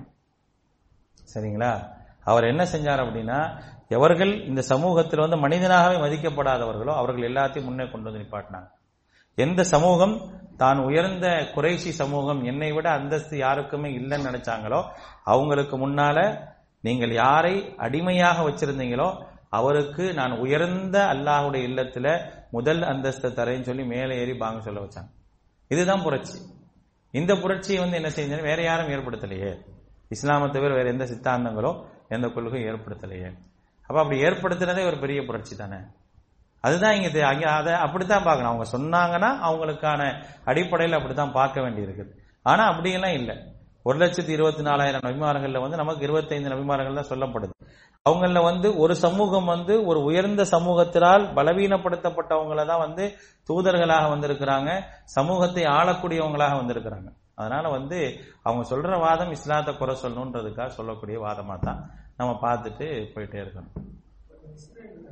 சரிங்களா அவர் என்ன செஞ்சார் அப்படின்னா எவர்கள் இந்த சமூகத்தில் வந்து மனிதனாகவே மதிக்கப்படாதவர்களோ அவர்கள் எல்லாத்தையும் முன்னே கொண்டு வந்து நிப்பாட்டினாங்க எந்த சமூகம் தான் உயர்ந்த குறைசி சமூகம் என்னை விட அந்தஸ்து யாருக்குமே இல்லைன்னு நினைச்சாங்களோ அவங்களுக்கு முன்னால நீங்கள் யாரை அடிமையாக வச்சிருந்தீங்களோ அவருக்கு நான் உயர்ந்த அல்லாஹ்வுடைய இல்லத்துல முதல் அந்தஸ்தை தரேன்னு சொல்லி மேலே ஏறி பாங்க சொல்ல வச்சாங்க இதுதான் புரட்சி இந்த புரட்சியை வந்து என்ன செஞ்சு வேற யாரும் ஏற்படுத்தலையே இஸ்லாமை தவிர வேற எந்த சித்தாந்தங்களோ எந்த கொள்கையும் ஏற்படுத்தலையே அப்ப அப்படி ஏற்படுத்தினதே ஒரு பெரிய புரட்சி தானே அதுதான் இங்க தெ- அங்க அதை அப்படித்தான் பார்க்கணும் அவங்க சொன்னாங்கன்னா அவங்களுக்கான அடிப்படையில் அப்படித்தான் பார்க்க வேண்டியிருக்குது ஆனா அப்படியெல்லாம் இல்லை ஒரு லட்சத்தி இருபத்தி நாலாயிரம் நபிமார்கள்ல வந்து நமக்கு இருபத்தைந்து நபிமார்கள் தான் சொல்லப்படுது அவங்கள வந்து ஒரு சமூகம் வந்து ஒரு உயர்ந்த சமூகத்தினால் பலவீனப்படுத்தப்பட்டவங்கள தான் வந்து தூதர்களாக வந்திருக்கிறாங்க சமூகத்தை ஆளக்கூடியவங்களாக வந்திருக்கிறாங்க அதனால வந்து அவங்க சொல்ற வாதம் இஸ்லாத்தை குறை சொல்லணுன்றதுக்காக சொல்லக்கூடிய வாதமா தான் நம்ம பார்த்துட்டு போயிட்டே இருக்கணும் இஸ்ரேலில்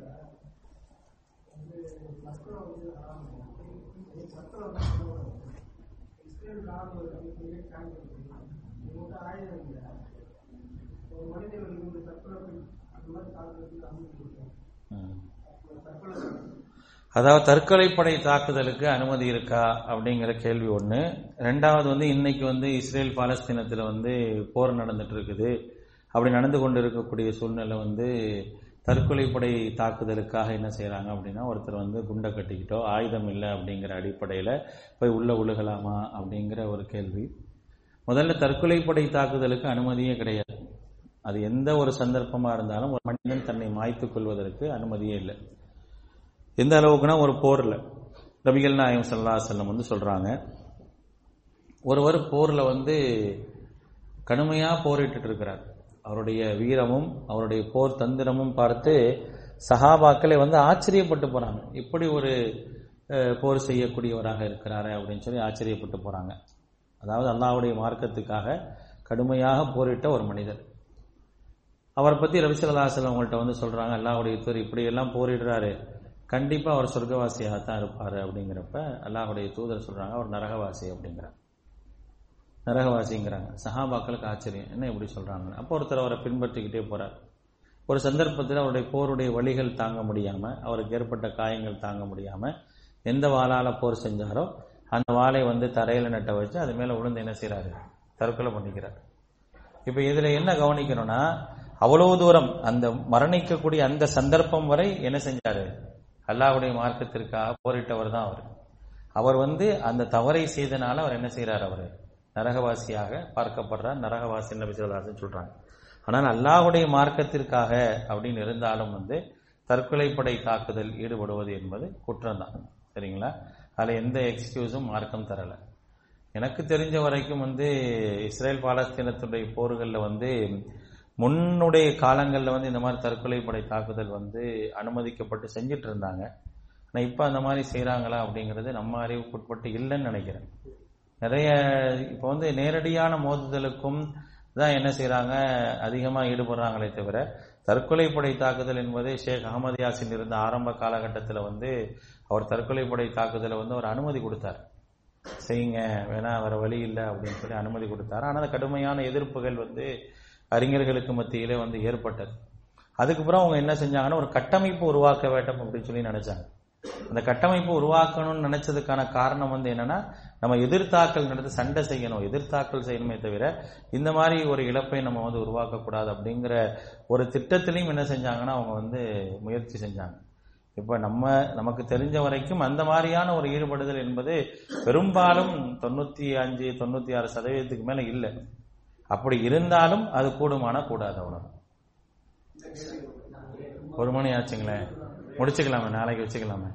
வந்து மஸ்கோ வந்து ஹராம் மஸ்கோ வந்து இஸ்ரேல் ராணுவ கமிட்டியிலே கேம்ப் இவங்க ஆயுதம் இல்லை ஒரு மனிதர் இவங்க தற்கொலை அந்த மாதிரி தாக்குறதுக்கு அனுமதி கொடுக்கும் ம். தற்கொலை அதாவது தற்கொலைப்படை தாக்குதலுக்கு அனுமதி இருக்கா அப்படிங்கிற கேள்வி ஒண்ணு ரெண்டாவது வந்து இன்னைக்கு வந்து இஸ்ரேல் பாலஸ்தீனத்துல வந்து போர் நடந்துட்டு இருக்குது அப்படி நடந்து கொண்டு இருக்கக்கூடிய சூழ்நிலை வந்து தற்கொலைப்படை தாக்குதலுக்காக என்ன செய்றாங்க அப்படின்னா ஒருத்தர் வந்து குண்டை கட்டிக்கிட்டோ ஆயுதம் இல்லை அப்படிங்கிற அடிப்படையில போய் உள்ள உழுகலாமா அப்படிங்கிற ஒரு கேள்வி முதல்ல தற்கொலைப்படை தாக்குதலுக்கு அனுமதியே கிடையாது அது எந்த ஒரு சந்தர்ப்பமா இருந்தாலும் ஒரு மனிதன் தன்னை மாய்த்துக் கொள்வதற்கு அனுமதியே இல்லை எந்த அளவுக்குன்னா ஒரு போர்ல நபிகள் நாயம் சல்லா செல்லம் வந்து சொல்றாங்க ஒருவர் போர்ல வந்து கடுமையா போரிட்டு இருக்கிறார் அவருடைய வீரமும் அவருடைய போர் தந்திரமும் பார்த்து சஹாபாக்களை வந்து ஆச்சரியப்பட்டு போறாங்க இப்படி ஒரு அஹ், போர் செய்யக்கூடியவராக இருக்கிறாரு அப்படின்னு சொல்லி ஆச்சரியப்பட்டு போறாங்க அதாவது அல்லாஹ்வுடைய மார்க்கத்துக்காக கடுமையாக போரிட்ட ஒரு மனிதர் அவரை பத்தி ரவிசல்லாசலம் அவங்கள்ட்ட வந்து சொல்றாங்க அல்லாஹ்வுடைய தூர் இப்படி எல்லாம் போரிடுறாரு கண்டிப்பா அவர் சொர்க்கவாசியாக தான் இருப்பாரு அப்படிங்கிறப்ப அல்லாஹ்வுடைய தூதர் சொல்றாங்க அவர் நரகவாசி அப்படிங்கிறாங்க நரகவாசிங்கிறாங்க சஹாபாக்களுக்கு ஆச்சரியம் என்ன இப்படி சொல்றாங்க அப்போ ஒருத்தர் அவரை பின்பற்றிக்கிட்டே போறார் ஒரு சந்தர்ப்பத்தில் அவருடைய போருடைய வழிகள் தாங்க முடியாம அவருக்கு ஏற்பட்ட காயங்கள் தாங்க முடியாம எந்த வாளால போர் செஞ்சாரோ அந்த வாளை வந்து தரையில நட்ட வச்சு அது மேல விழுந்து என்ன செய்றாரு தற்கொலை பண்ணிக்கிறார் இப்ப இதுல என்ன கவனிக்கணும்னா அவ்வளவு தூரம் அந்த மரணிக்கக்கூடிய அந்த சந்தர்ப்பம் வரை என்ன செஞ்சாரு அல்லாஹ்வுடைய மார்க்கத்திற்காக போரிட்டவர் தான் அவர் அவர் வந்து அந்த தவறை செய்தனால அவர் என்ன செய்றார் அவர் நரகவாசியாக பார்க்கப்படுறார் நரகவாசி நபி சொல்லி சொல்றாங்க ஆனால் அல்லாஹ்வுடைய மார்க்கத்திற்காக அப்படின்னு இருந்தாலும் வந்து தற்கொலைப்படை தாக்குதல் ஈடுபடுவது என்பது குற்றம் தான் சரிங்களா அதுல எந்த எக்ஸ்கியூஸும் மார்க்கம் தரல எனக்கு தெரிஞ்ச வரைக்கும் வந்து இஸ்ரேல் பாலஸ்தீனத்துடைய போர்களில் வந்து முன்னுடைய காலங்களில் வந்து இந்த மாதிரி தற்கொலைப்படை தாக்குதல் வந்து அனுமதிக்கப்பட்டு செஞ்சுட்டு இருந்தாங்க ஆனால் இப்போ அந்த மாதிரி செய்கிறாங்களா அப்படிங்கிறது நம்ம அறிவுக்குட்பட்டு இல்லைன்னு நினைக்கிறேன் நிறைய இப்போ வந்து நேரடியான மோதுதலுக்கும் தான் என்ன செய்கிறாங்க அதிகமாக ஈடுபடுறாங்களே தவிர தற்கொலைப்படை தாக்குதல் என்பது ஷேக் அகமது யாசின் இருந்த ஆரம்ப காலகட்டத்தில் வந்து அவர் தற்கொலைப்படை தாக்குதலை வந்து அவர் அனுமதி கொடுத்தார் செய்யுங்க வேணா வேற வழி இல்லை அப்படின்னு சொல்லி அனுமதி கொடுத்தாரு ஆனால் கடுமையான எதிர்ப்புகள் வந்து அறிஞர்களுக்கு மத்தியிலே வந்து ஏற்பட்டது அதுக்கப்புறம் அவங்க என்ன செஞ்சாங்கன்னா ஒரு கட்டமைப்பு உருவாக்க வேண்டும் அப்படின்னு சொல்லி நினைச்சாங்க அந்த கட்டமைப்பு உருவாக்கணும்னு நினைச்சதுக்கான காரணம் வந்து என்னன்னா நம்ம எதிர்த்தாக்கல் நடந்து சண்டை செய்யணும் எதிர்த்தாக்கல் செய்யணுமே தவிர இந்த மாதிரி ஒரு இழப்பை நம்ம வந்து உருவாக்கக்கூடாது அப்படிங்கிற ஒரு திட்டத்திலையும் என்ன செஞ்சாங்கன்னா அவங்க வந்து முயற்சி செஞ்சாங்க இப்ப நம்ம நமக்கு தெரிஞ்ச வரைக்கும் அந்த மாதிரியான ஒரு ஈடுபடுதல் என்பது பெரும்பாலும் தொண்ணூத்தி அஞ்சு தொண்ணூத்தி ஆறு சதவீதத்துக்கு மேல இல்லை அப்படி இருந்தாலும் அது கூடுமான கூடாது அவ்வளவு ஒரு மணி ஆச்சுங்களே முடிச்சுக்கலாமே நாளைக்கு வச்சுக்கலாமே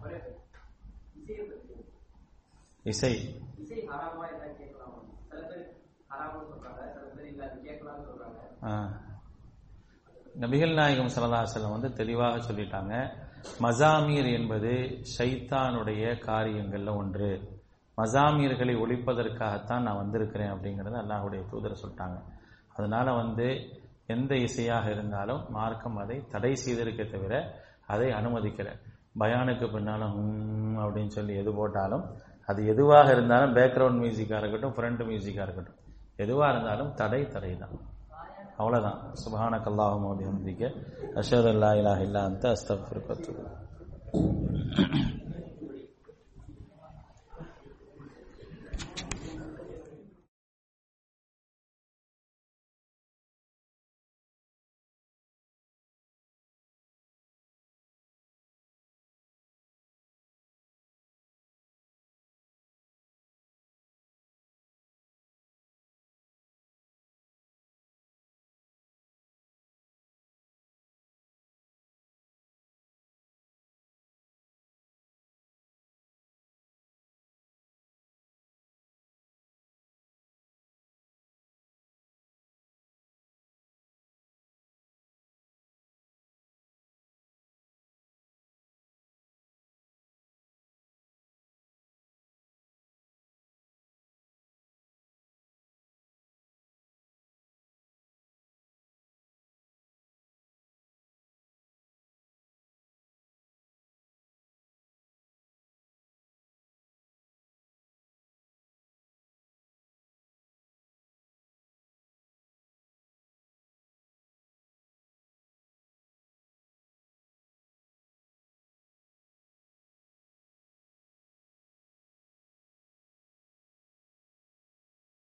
இசை இசை ஹராமா என்ன கேட்கலாம் சில பேர் ஹராம்னு சொல்றாங்க சில பேர் இல்ல அது கேட்கலாம்னு சொல்றாங்க ஆ. நபிகள் நாயகம் சல்லல்லாஹு வந்து தெளிவாக சொல்லிட்டாங்க மசாமீர் என்பது ஷைத்தானுடைய காரியங்கள்ல ஒன்று மசாமீர்களை ஒழிப்பதற்காகத்தான் நான் வந்திருக்கிறேன் அப்படிங்கறத அல்லாஹ்வுடைய தூதர் சொல்லிட்டாங்க அதனால வந்து எந்த இசையாக இருந்தாலும் மார்க்கம் அதை தடை செய்திருக்க தவிர அதை அனுமதிக்கல பயானுக்கு பின்னாலும் "ஹம்" அப்படின்னு சொல்லி எது போட்டாலும் அது எதுவாக இருந்தாலும் பேக்ரவுண்ட் மியூசிக்கா இருக்கட்டும் ஃப்ரண்ட் மியூசிக்கா இருக்கட்டும் எதுவா இருந்தாலும் தடை தடை தான் அவ்வளவுதான் சுபஹானக் அல்லாஹும் வபிஹம்திக அஷ்ஹது அல்லா இலாஹ இல்லா அன்த அஸ்தக்ஃபிருக்க வ அத்தூபு இலைக்.